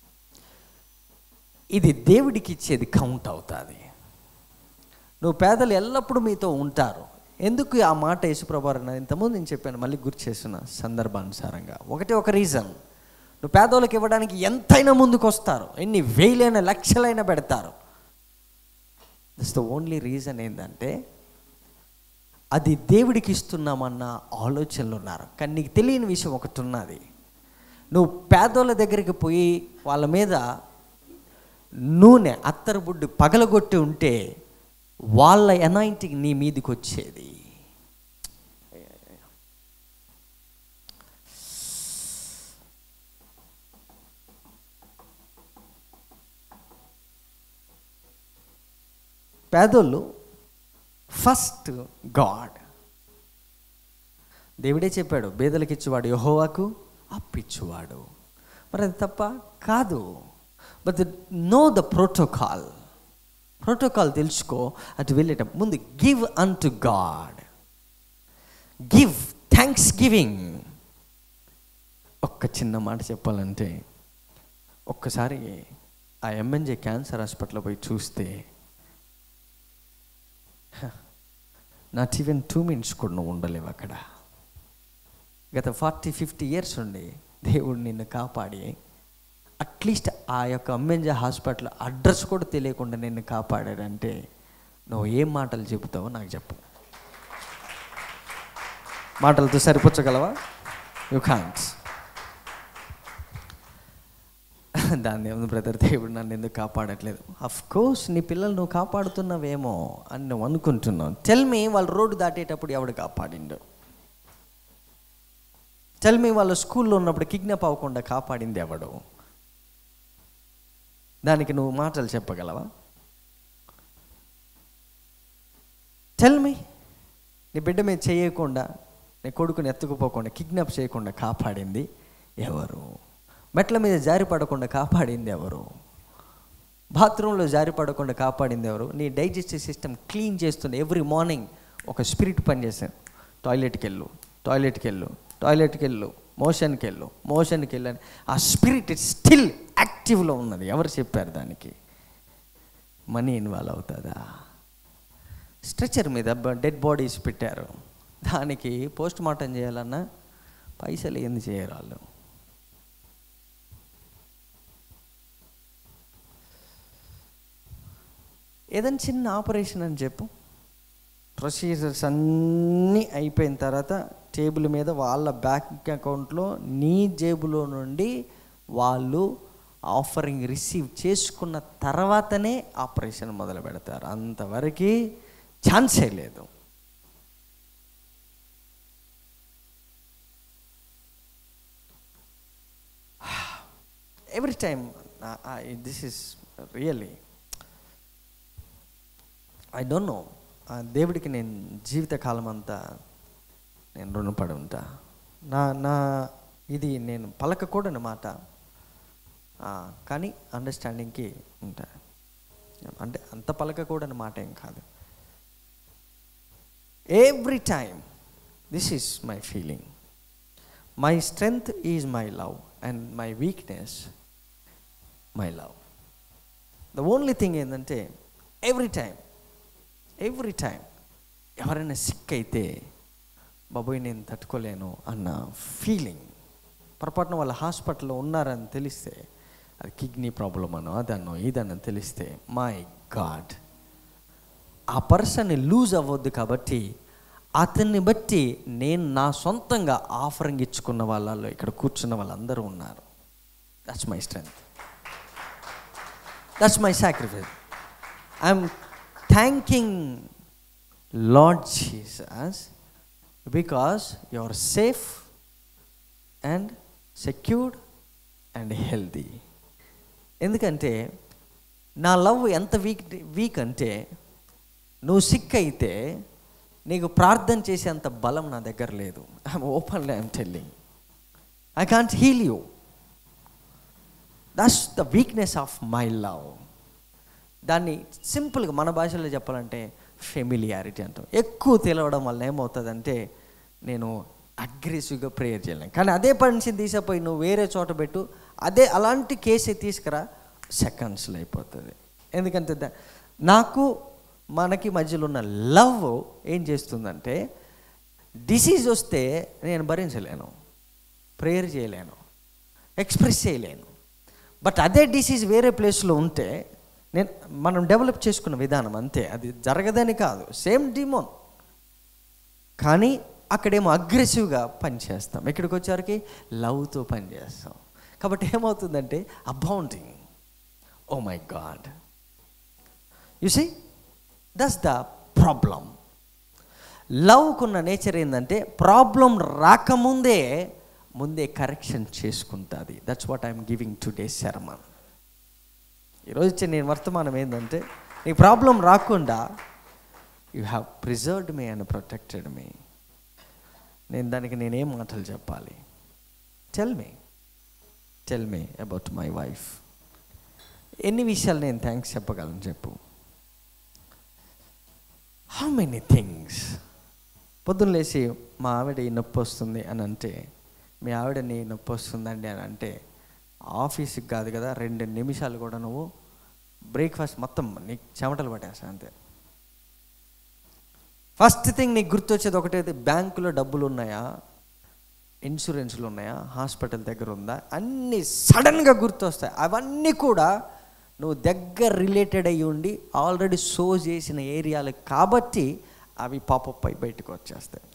ఇది దేవుడికి ఇచ్చేది కౌంట్ అవుతుంది నువ్వు పేదలు ఎల్లప్పుడూ మీతో ఉంటారు ఎందుకు ఆ మాట యేసుప్రభారు అన్నది ఇంతకుముందు నేను చెప్పాను మళ్ళీ గుర్తు చేస్తున్న సందర్భానుసారంగా ఒకటే ఒక రీజన్ నువ్వు పేదోళ్ళకి ఇవ్వడానికి ఎంతైనా ముందుకు వస్తారు ఎన్ని వేలైన లక్షలైనా పెడతారు దిస్ ద ఓన్లీ రీజన్ ఏంటంటే అది దేవుడికి ఇస్తున్నామన్న ఆలోచనలు ఉన్నారు కానీ నీకు తెలియని విషయం ఒకటి ఉన్నది నువ్వు పేదోళ్ళ దగ్గరికి పోయి వాళ్ళ మీద నూనె అత్తరు బుడ్డు పగలగొట్టి ఉంటే వాళ్ళ ఎనాయింటింగ్ నీ మీదకి వచ్చేది పేదోళ్ళు ఫస్ట్ గాడ్ దేవుడే చెప్పాడు బేదలకు ఇచ్చేవాడు యహోవాకు అప్పిచ్చువాడు మరి అది తప్ప కాదు but no the protocol protocol తెలుసుకో అటు వెళ్ళేట ముందు give unto God give thanksgiving ఒక్క చిన్న మాట చెప్పాలంటే ఒక్కసారి ఆ ఎంఎన్జే క్యాన్సర్ హాస్పిటల్ పోయి చూస్తే నాట్ ఈవెన్ టూ మినిట్స్ కూడా నువ్వు ఉండలేవు అక్కడ గత ఫార్టీ ఫిఫ్టీ ఇయర్స్ ఉండి దేవుడు నిన్ను కాపాడి అట్లీస్ట్ ఆ యొక్క అమ్మెంజ హాస్పిటల్ అడ్రస్ కూడా తెలియకుండా నిన్ను కాపాడాడంటే నువ్వు ఏం మాటలు చెబుతావో నాకు చెప్పు మాటలతో సరిపుచ్చగలవా యు కాంట్ దాన్ని ఏముంది బ్రదర్ దేవుడు నన్ను ఎందుకు కాపాడట్లేదు అఫ్ కోర్స్ నీ పిల్లలు నువ్వు కాపాడుతున్నావేమో అని నువ్వు అనుకుంటున్నావు టెల్ మీ వాళ్ళు రోడ్డు దాటేటప్పుడు ఎవడు కాపాడిండు టెల్ మీ వాళ్ళు స్కూల్లో ఉన్నప్పుడు కిడ్నాప్ అవ్వకుండా కాపాడింది ఎవడు దానికి నువ్వు మాటలు చెప్పగలవా టెల్ మీ నీ బిడ్డ మీద చేయకుండా నీ కొడుకుని ఎత్తుకుపోకుండా కిడ్నాప్ చేయకుండా కాపాడింది ఎవరు మెట్ల మీద జారి పడకుండా కాపాడింది ఎవరు బాత్రూంలో జారి పడకుండా కాపాడింది ఎవరు నీ డైజెస్టివ్ సిస్టమ్ క్లీన్ చేస్తుంది ఎవ్రీ మార్నింగ్ ఒక స్పిరిట్ పనిచేస్తాను టాయిలెట్కి వెళ్ళు టాయిలెట్కి వెళ్ళు టాయిలెట్కి వెళ్ళు మోషన్కి వెళ్ళు మోషన్కి వెళ్ళు అని ఆ స్పిరిట్ స్టిల్ యాక్టివ్లో ఉన్నది ఎవరు చెప్పారు దానికి మనీ ఇన్వాల్వ్ అవుతుందా స్ట్రెచర్ మీద డెడ్ బాడీస్ పెట్టారు దానికి పోస్ట్ మార్టం చేయాలన్నా పైసలు ఏంది చేయరు వాళ్ళు ఏదైనా చిన్న ఆపరేషన్ అని చెప్పు ప్రొసీజర్స్ అన్నీ అయిపోయిన తర్వాత టేబుల్ మీద వాళ్ళ బ్యాంక్ అకౌంట్లో నీ జేబులో నుండి వాళ్ళు ఆఫరింగ్ రిసీవ్ చేసుకున్న తర్వాతనే ఆపరేషన్ మొదలు పెడతారు అంతవరకు ఛాన్సే లేదు every time this is really I don't know దేవుడికి నేను జీవితకాలం అంతా నేను రుణపడి ఉంటా నా నా ఇది నేను పలకకూడని మాట ఆ, కానీ అండర్స్టాండింగ్కి ఉంటా అంటే అంత పలకకూడని మాట ఏం కాదు every time this is my feeling my strength is my love and my weakness my love the only thing ఏంటంటే ఎవ్రీ టైం ఎవ్రీ టైం ఎవరైనా సిక్ అయితే బాబోయ్ నేను తట్టుకోలేను అన్న ఫీలింగ్ పొరపాటున వాళ్ళ హాస్పిటల్లో ఉన్నారని తెలిస్తే అది కిడ్నీ ప్రాబ్లం అనో అదన్నో ఇదన్నో తెలిస్తే మై గాడ్ ఆ పర్సన్ లూజ్ అవ్వద్దు కాబట్టి అతన్ని బట్టి నేను నా సొంతంగా ఆఫరింగ్ ఇచ్చుకున్న వాళ్ళలో ఇక్కడ కూర్చున్న వాళ్ళందరూ ఉన్నారు that's my strength that's my sacrifice I'm thanking Lord Jesus because you are safe and secured and healthy ఎందుకంటే నా లవ్ ఎంత వీక్ వీక్ అంటే నువ్వు సిక్ అయితే నీకు ప్రార్థన చేసేంత బలం నా దగ్గర లేదు I'm openly I'm telling I can't heal you that's the weakness of my love దాన్ని సింపుల్గా మన భాషలో చెప్పాలంటే ఫెమిలియారిటీ అంటాం ఎక్కువ తెలవడం వల్ల ఏమవుతుందంటే నేను అగ్రెసివ్గా ప్రేయర్ చేయలేను కానీ అదే పనిని తీసిపోయి నువ్వు వేరే చోట పెట్టు అదే అలాంటి కేసే తీసుకురా సెకండ్స్లో అయిపోతుంది ఎందుకంటే దా- నాకు మనకి మధ్యలో ఉన్న లవ్ ఏం చేస్తుందంటే డిసీజ్ వస్తే నేను భరించలేను ప్రేయర్ చేయలేను ఎక్స్ప్రెస్ చేయలేను బట్ అదే డిసీజ్ వేరే ప్లేస్లో ఉంటే నేను మనం డెవలప్ చేసుకున్న విధానం అంతే అది జరగదని కాదు సేమ్ డిమోన్ కానీ అక్కడేమో అగ్రెసివ్గా పనిచేస్తాం ఇక్కడికి వచ్చేసరికి లవ్తో పనిచేస్తాం కాబట్టి ఏమవుతుందంటే abounding oh my God you see that's the problem లవ్కున్న నేచర్ ఏంటంటే ప్రాబ్లం రాకముందే ముందే కరెక్షన్ చేసుకుంటుంది that's what I'm giving today sermon ఈరోజు ఇచ్చే నేను వర్తమానం ఏంటంటే నీ ప్రాబ్లం రాకుండా you have preserved me and protected me నేను దానికి నేనేం మాటలు చెప్పాలి tell me tell me about my wife ఎన్ని విషయాలు నేను థ్యాంక్స్ చెప్పగలను చెప్పు హౌ మెనీ థింగ్స్ పొద్దున్న లేచి మా ఆవిడ ఈ నొప్పి వస్తుంది అని అంటే మీ ఆవిడ నీ నొప్పి వస్తుందండి అని అంటే ఆఫీస్కి కాదు కదా రెండు నిమిషాలు కూడా నువ్వు బ్రేక్ఫాస్ట్ మొత్తం నీకు చెమటలు పట్టేస్తా అంతే ఫస్ట్ థింగ్ నీకు గుర్తొచ్చేది ఒకటైతే బ్యాంకులో డబ్బులు ఉన్నాయా ఇన్సూరెన్స్లు ఉన్నాయా హాస్పిటల్ దగ్గర ఉందా అన్నీ సడన్గా గుర్తొస్తాయి అవన్నీ కూడా నువ్వు దగ్గర రిలేటెడ్ అయ్యి ఉండి ఆల్రెడీ షో చేసిన ఏరియాలు కాబట్టి అవి పాపప్ అయి బయటకు వచ్చేస్తాయి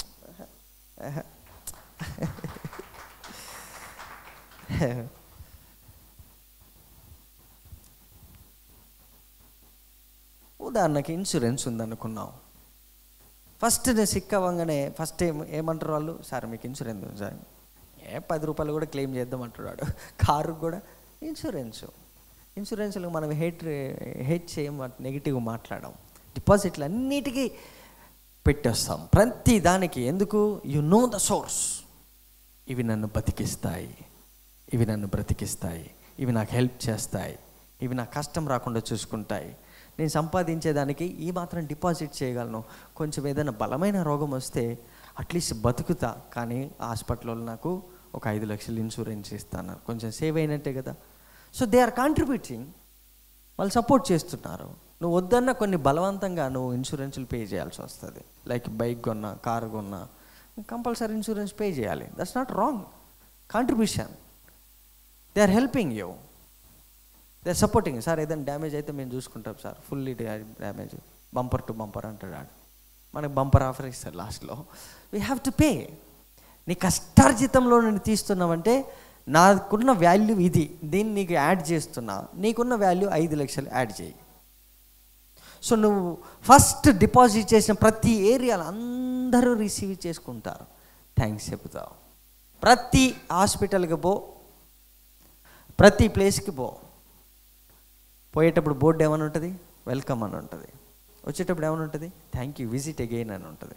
ఉదాహరణకి ఇన్సూరెన్స్ ఉందనుకున్నావు ఫస్ట్ నేను సిక్ అవ్వగానే ఫస్ట్ ఏం ఏమంటారు వాళ్ళు సార్ మీకు ఇన్సూరెన్స్ ఉంది సార్ ఏ పది రూపాయలు కూడా క్లెయిమ్ చేద్దాం అంటున్నాడు కారు కూడా ఇన్సూరెన్స్ ఇన్సూరెన్స్లో మనం హెయిట్ హెయిట్ చేయం నెగిటివ్ మాట్లాడడం డిపాజిట్లు అన్నిటికీ పెట్టేస్తాం ప్రతి దానికి ఎందుకు యు నో ద సోర్స్ ఇవి నన్ను బతికిస్తాయి ఇవి నన్ను బ్రతికిస్తాయి ఇవి నాకు హెల్ప్ చేస్తాయి ఇవి నా కష్టం రాకుండా చూసుకుంటాయి నేను సంపాదించేదానికి ఈ మాత్రం డిపాజిట్ చేయగలను కొంచెం ఏదైనా బలమైన రోగం వస్తే అట్లీస్ట్ బతుకుతా కానీ హాస్పిటల్లో నాకు ఒక ఐదు లక్షలు ఇన్సూరెన్స్ ఇస్తాను కొంచెం సేవ్ అయినట్టే కదా సో దే ఆర్ కాంట్రిబ్యూటింగ్ వాళ్ళు సపోర్ట్ చేస్తున్నారు నువ్వు వద్దన్న కొన్ని బలవంతంగా నువ్వు ఇన్సూరెన్స్లు పే చేయాల్సి వస్తుంది లైక్ బైక్ కొన్నా కారు కొన్నా కంపల్సరీ ఇన్సూరెన్స్ పే చేయాలి that's not wrong contribution they are helping you they are supporting sir ఏదైనా డ్యామేజ్ అయితే మేము చూసుకుంటాం sir fully damage bumper to bumper అంటాడు ఆడు మనకి బంపర్ ఆఫర్ ఇస్తారు లాస్ట్లో వీ హ్యావ్ టు పే నీ కష్టార్జితంలో నేను తీస్తున్నావంటే నాకున్న వాల్యూ ఇది దీన్ని నీకు యాడ్ చేస్తున్నా నీకున్న వాల్యూ ఐదు లక్షలు యాడ్ చేయి సో నువ్వు ఫస్ట్ డిపాజిట్ చేసిన ప్రతి ఏరియాలో అందరూ రిసీవ్ చేసుకుంటారు థ్యాంక్స్ చెబుతావు ప్రతి హాస్పిటల్కి పో ప్రతి ప్లేస్కి పో పోయేటప్పుడు బోర్డు ఏమని ఉంటుంది వెల్కమ్ అని ఉంటుంది వచ్చేటప్పుడు ఏమని ఉంటుంది థ్యాంక్ యూ విజిట్ అగైన్ అని ఉంటుంది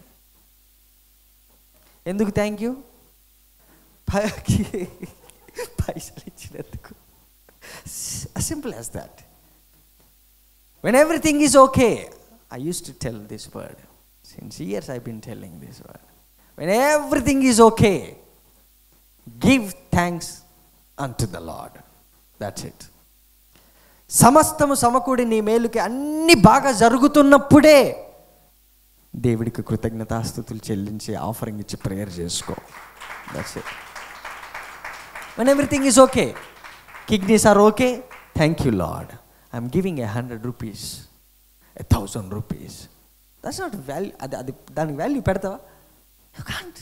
ఎందుకు థ్యాంక్ యూ పైసలు ఇచ్చినందుకు simple as that when everything is okay I use to tell this word since years I been telling this word when everything is okay give thanks unto the Lord that's it సమస్తము సమకూడి నీ మేలుకి అన్ని బాగా జరుగుతున్నప్పుడే దేవుడికి కృతజ్ఞతాస్థుతులు చెల్లించి offering ఇచ్చి prayer చేసుకో that's it when everything is okay kidneys are okay thank you Lord I'm giving a hundred rupees a thousand rupees that's not value అది అది దానికి వాల్యూ పెడతావా యూ కాంట్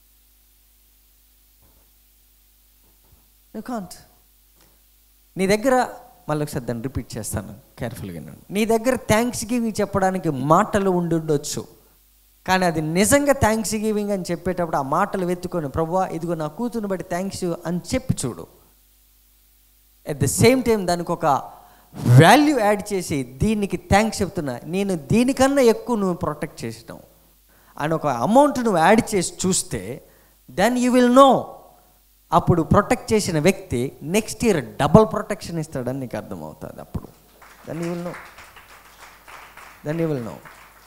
యూ కాంట్ నీ దగ్గర మళ్ళీ ఒకసారి దాన్ని రిపీట్ చేస్తాను కేర్ఫుల్గా నేను నీ దగ్గర థ్యాంక్స్ గివింగ్ చెప్పడానికి మాటలు ఉండి ఉండొచ్చు కానీ అది నిజంగా థ్యాంక్స్ గివింగ్ అని చెప్పేటప్పుడు ఆ మాటలు వెతుకొని ప్రభువా ఇదిగో నా కూతురుని బట్టి థ్యాంక్స్ అని చెప్పి చూడు అట్ ద సేమ్ టైం దానికి ఒక వాల్యూ యాడ్ చేసి దీనికి థ్యాంక్స్ చెప్తున్నా నేను దీనికన్నా ఎక్కువ నువ్వు ప్రొటెక్ట్ చేసినావు అని ఒక అమౌంట్ నువ్వు యాడ్ చేసి చూస్తే దెన్ యూ విల్ నో అప్పుడు ప్రొటెక్ట్ చేసిన వ్యక్తి నెక్స్ట్ ఇయర్ డబల్ ప్రొటెక్షన్ ఇస్తాడని నీకు అర్థమవుతుంది అప్పుడు then you will know then you will know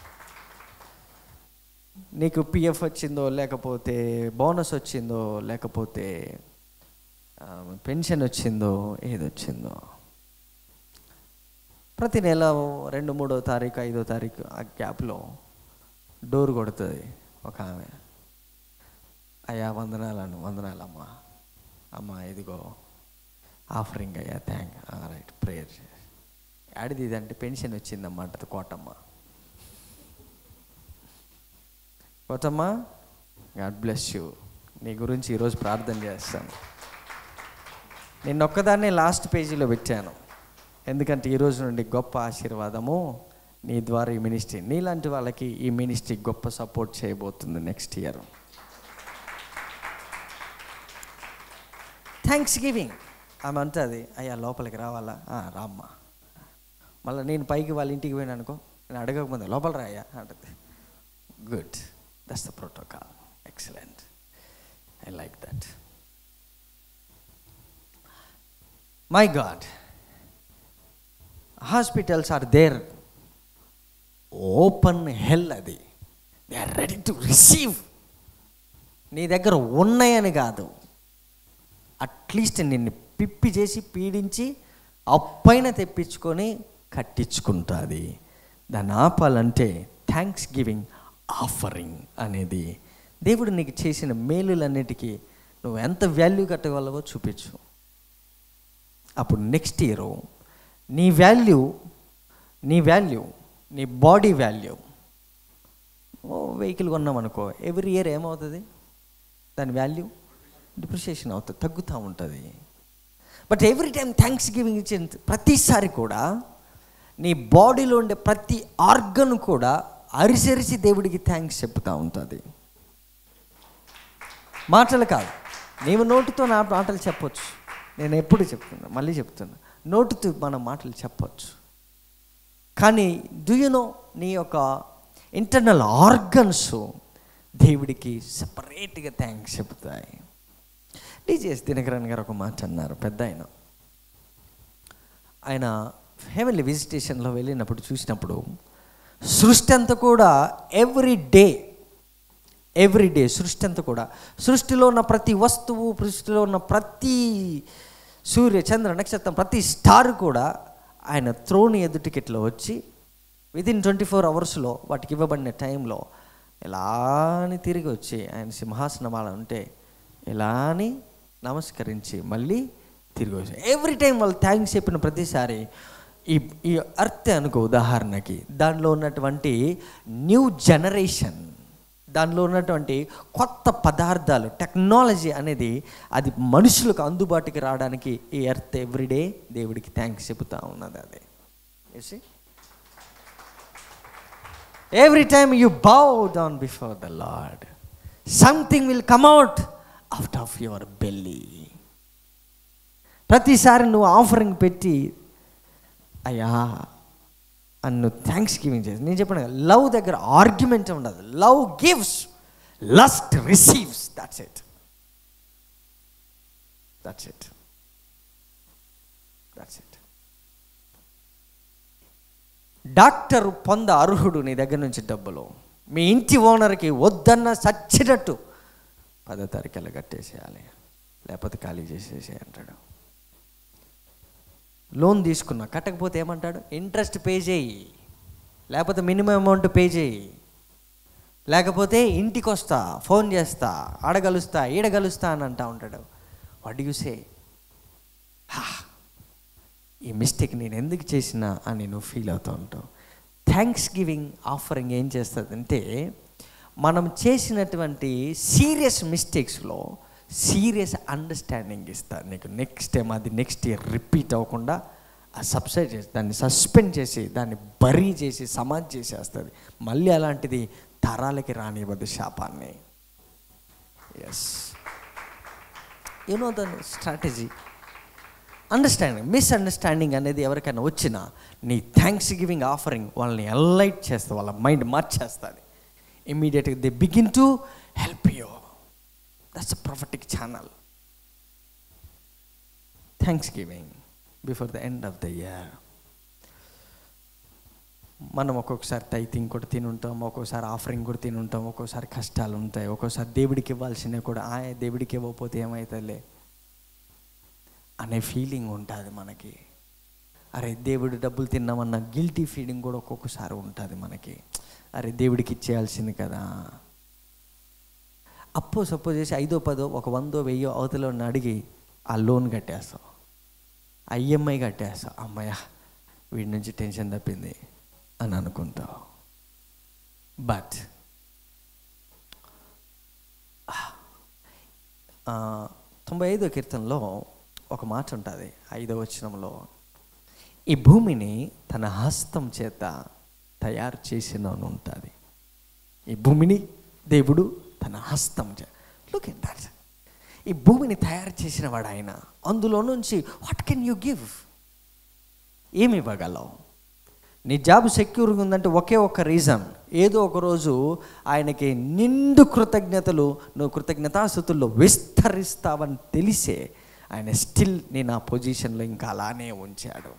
నీకు పిఎఫ్ వచ్చిందో లేకపోతే బోనస్ వచ్చిందో లేకపోతే పెన్షన్ వచ్చిందో ఏది వచ్చిందో ప్రతి నెల రెండు మూడో తారీఖు ఐదో తారీఖు ఆ గ్యాప్లో డోర్ కొడుతుంది ఒక ఆమె అయ్యా వందనాలను వందనాలమ్మా అమ్మ ఇదిగో ఆఫరింగ్ అయ్యా థ్యాంక్ రైట్ ప్రేయర్ యాడిది ఇదంటే పెన్షన్ వచ్చిందమ్మా అంటది Kotamma Kotamma God bless you నీ గురించి ఈరోజు ప్రార్థన చేస్తాను నేను ఒక్కదాన్నే లాస్ట్ పేజీలో పెట్టాను ఎందుకంటే ఈ రోజు నుండి గొప్ప ఆశీర్వాదము నీ ద్వారా ఈ మినిస్ట్రీ నీలాంటి వాళ్ళకి ఈ మినిస్ట్రీ గొప్ప సపోర్ట్ చేయబోతుంది నెక్స్ట్ ఇయర్ థ్యాంక్స్ గివింగ్ ఆమె అంటుంది అయ్యా లోపలికి రావాలా "ఆ, రామ్మా మళ్ళీ నేను పైకి వాళ్ళ ఇంటికి పోయినా అనుకో నేను అడగకముందే లోపల రాయ్యా అంటది good that's the protocol excellent I like that my God hospitals are there open hell అది they are ready to receive నీ దగ్గర ఉన్నాయని కాదు అట్లీస్ట్ నిన్ను పిప్పి చేసి పీడించి అప్పైన తెప్పించుకొని కట్టించుకుంటుంది దాన్ని ఆపాలంటే థ్యాంక్స్ గివింగ్ ఆఫరింగ్ అనేది దేవుడు నీకు చేసిన మేలులన్నిటికీ నువ్వు ఎంత వాల్యూ కట్టగలవో చూపించు అప్పుడు నెక్స్ట్ ఇయర్ నీ వాల్యూ నీ వాల్యూ నీ బాడీ వాల్యూ ఓ వెహికల్ కొన్నామనుకో ఎవ్రీ ఇయర్ ఏమవుతుంది దాని వాల్యూ డిప్రిషియేషన్ అవుతుంది తగ్గుతూ ఉంటుంది but every time thanksgiving ఇచ్చిన ప్రతిసారి కూడా నీ బాడీలో ఉండే ప్రతి ఆర్గన్ కూడా అరిసరిసి దేవుడికి థ్యాంక్స్ చెప్తూ ఉంటుంది మాటలు కాదు నీవు నోటితో నా మాటలు చెప్పొచ్చు నేను ఎప్పుడు చెప్తున్నా మళ్ళీ చెప్తున్నా నోటితో మన మాటలు చెప్పొచ్చు కానీ డూ యు నో నీ యొక్క ఇంటర్నల్ ఆర్గన్స్ దేవుడికి సపరేట్గా థ్యాంక్స్ చెప్తాయి డీజేఎస్ దినకరణ్ గారు ఒక మాట అన్నారు పెద్ద ఆయన ఆయన హెవెన్లీ విజిటేషన్లో వెళ్ళినప్పుడు చూసినప్పుడు సృష్టి అంతా కూడా ఎవ్రీ డే ఎవ్రీ డే సృష్టి అంతా కూడా సృష్టిలో ఉన్న ప్రతి వస్తువు సృష్టిలో ఉన్న ప్రతి సూర్య చంద్ర నక్షత్రం ప్రతి స్టార్ కూడా ఆయన త్రోని ఎదుటికి ఇట్లా వచ్చి విదిన్ ట్వంటీ ఫోర్ అవర్స్లో వాటికి ఇవ్వబడిన టైంలో ఎలాని తిరిగి వచ్చి ఆయన సింహాసనమాల ఉంటే ఎలాని నమస్కరించి మళ్ళీ తిరిగి వచ్చి ఎవ్రీ టైం వాళ్ళు థ్యాంక్స్ చెప్పిన ప్రతిసారి ఈ ఈ అర్త్ అనుకో ఉదాహరణకి దానిలో ఉన్నటువంటి న్యూ జనరేషన్ దానిలో ఉన్నటువంటి కొత్త పదార్థాలు టెక్నాలజీ అనేది అది మనుషులకు అందుబాటుకి రావడానికి ఈ ఎర్త్ ఎవ్రీడే దేవుడికి థ్యాంక్స్ చెబుతా ఉన్నది అదే see? Every time you bow down before the Lord, something will come out out of your belly. ప్రతిసారి నువ్వు ఆఫరింగ్ పెట్టి అయ్యా అన్ను థ్యాంక్స్ గివింగ్ చేసి నేను చెప్పాను కదా లవ్ దగ్గర ఆర్గ్యుమెంట్ ఉండదు love gives lust receives that's it that's it that's it doctor పొంద అర్హుడు నీ దగ్గర నుంచి డబ్బులు మీ ఇంటి ఓనర్కి వద్దన్న సచ్చినట్టు పదో తారీఖులో కట్టేసేయాలి లేకపోతే ఖాళీ చేసేసి అంటాడు లోన్ తీసుకున్నా కట్టకపోతే ఏమంటాడు ఇంట్రెస్ట్ పే చేయి లేకపోతే మినిమం అమౌంట్ పే చేయి లేకపోతే ఇంటికి వస్తా ఫోన్ చేస్తా ఆడగలుస్తా ఈడగలుస్తా అని అంటా ఉంటాడు వాట్ యు సే ఈ మిస్టేక్ నేను ఎందుకు చేసినా అని నువ్వు ఫీల్ అవుతూ ఉంటావు థ్యాంక్స్ గివింగ్ ఆఫరింగ్ ఏం చేస్తుందంటే మనం చేసినటువంటి సీరియస్ మిస్టేక్స్లో సీరియస్ అండర్స్టాండింగ్ ఇస్తారు నీకు నెక్స్ట్ టైం అది నెక్స్ట్ ఇయర్ రిపీట్ అవ్వకుండా ఆ సబ్సైడ్ చేసి దాన్ని సస్పెండ్ చేసి దాన్ని బరీ చేసి సమాధి చేసేస్తుంది మళ్ళీ అలాంటిది తరాలకి రానివ్వదు శాపాన్ని ఎస్ యూనో దాని స్ట్రాటజీ అండర్స్టాండింగ్ మిస్అండర్స్టాండింగ్ అనేది ఎవరికైనా వచ్చినా నీ థ్యాంక్స్ గివింగ్ ఆఫరింగ్ వాళ్ళని ఎలైట్ చేస్తే వాళ్ళ మైండ్ మార్చేస్తుంది ఇమ్మీడియట్గా they begin to help you that's a prophetic channel thanksgiving before the end of the year మనం ఒక్కొక్కసారి టైతింగ్ కూడా తిని ఉంటాం ఒక్కొక్కసారి ఆఫరింగ్ కూడా తిని ఉంటాం ఒక్కొక్కసారి కష్టాలు ఉంటాయి ఒక్కొక్కసారి దేవుడికి ఇవ్వాల్సినవి కూడా ఆ దేవుడికి ఇవ్వకపోతే ఏమవుతుందిలే అనే ఫీలింగ్ ఉంటుంది మనకి అరే దేవుడు డబ్బులు తిన్నామన్న గిల్టీ ఫీలింగ్ కూడా ఒక్కొక్కసారి ఉంటుంది మనకి అరే దేవుడికి ఇచ్చేయాల్సింది కదా అప్పు సపోజ్ చేసి ఐదో పదో ఒక వందో వెయ్యో అవతల అడిగి ఆ లోన్ కట్టేస్తాం ఆ ఈఎంఐ కట్టేస్తాం అమ్మయ్య వీడి నుంచి టెన్షన్ తప్పింది అని అనుకుంటావు బట్ తొంభై ఐదో కీర్తనలో ఒక మాట ఉంటుంది ఐదో వచనంలో ఈ భూమిని తన హస్తం చేత తయారు చేసిన ఉంటుంది ఈ భూమిని దేవుడు తన హస్తం చే లుక్ ఎట్ దట్ ఈ భూమిని తయారు చేసిన వాడు ఆయన అందులో నుంచి వాట్ కెన్ యూ గివ్ ఏమి ఇవ్వగలవు నీ జాబ్ సెక్యూర్గా ఉందంటే ఒకే ఒక్క రీజన్ ఏదో ఒక రోజు ఆయనకి నిండు కృతజ్ఞతలు నువ్వు కృతజ్ఞతాస్థుతుల్లో విస్తరిస్తావని తెలిసే ఆయన స్టిల్ నేను ఆ పొజిషన్లో ఇంకా అలానే ఉంచాడు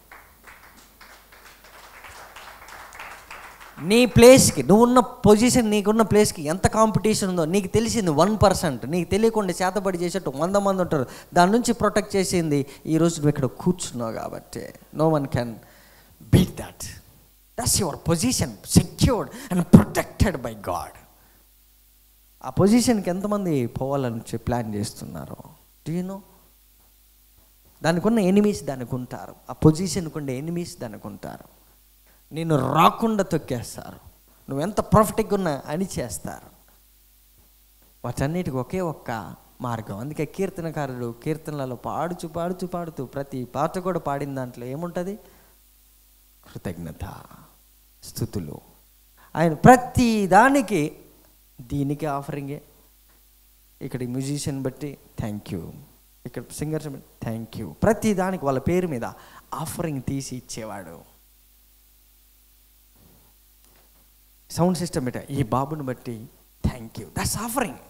నీ ప్లేస్కి నువ్వు ఉన్న పొజిషన్ నీకున్న ప్లేస్కి ఎంత కాంపిటీషన్ ఉందో నీకు తెలిసింది వన్ పర్సెంట్ నీకు తెలియకుండా చేతబడి చేసేట్టు వంద మంది ఉంటారు దాని నుంచి ప్రొటెక్ట్ చేసింది ఈరోజు నువ్వు ఇక్కడ కూర్చున్నావు కాబట్టి no one can beat that that's your position secured and protected by God ఆ పొజిషన్కి ఎంతమంది పోవాలని చెప్పి ప్లాన్ చేస్తున్నారు డూ యూ నో దానికి ఉన్న ఎనిమీస్ దానికి ఉంటారు ఆ పొజిషన్కి ఉండే ఎనిమీస్ దానికి ఉంటారు నిన్ను రాకుండా తొక్కేస్తారు నువ్వు ఎంత పర్ఫెక్ట్గా ఉన్నా అని చేస్తారు వాటన్నిటికి ఒకే ఒక్క మార్గం అందుకే కీర్తనకారుడు కీర్తనలలో పాడుచు పాడుచు పాడుతూ ప్రతి పాట కూడా పాడిన దాంట్లో ఏముంటుంది కృతజ్ఞత స్థుతులు ఆయన ప్రతి దానికి దీనికి ఆఫరింగే ఇక్కడ మ్యూజిషియన్ బట్టి థ్యాంక్ యూ ఇక్కడ సింగర్స్ బట్టి థ్యాంక్ యూ ప్రతి దానికి వాళ్ళ పేరు మీద ఆఫరింగ్ తీసి ఇచ్చేవాడు సౌండ్ సిస్టమ్ ఇట ఈ బాబుని బట్టి thank you that's offering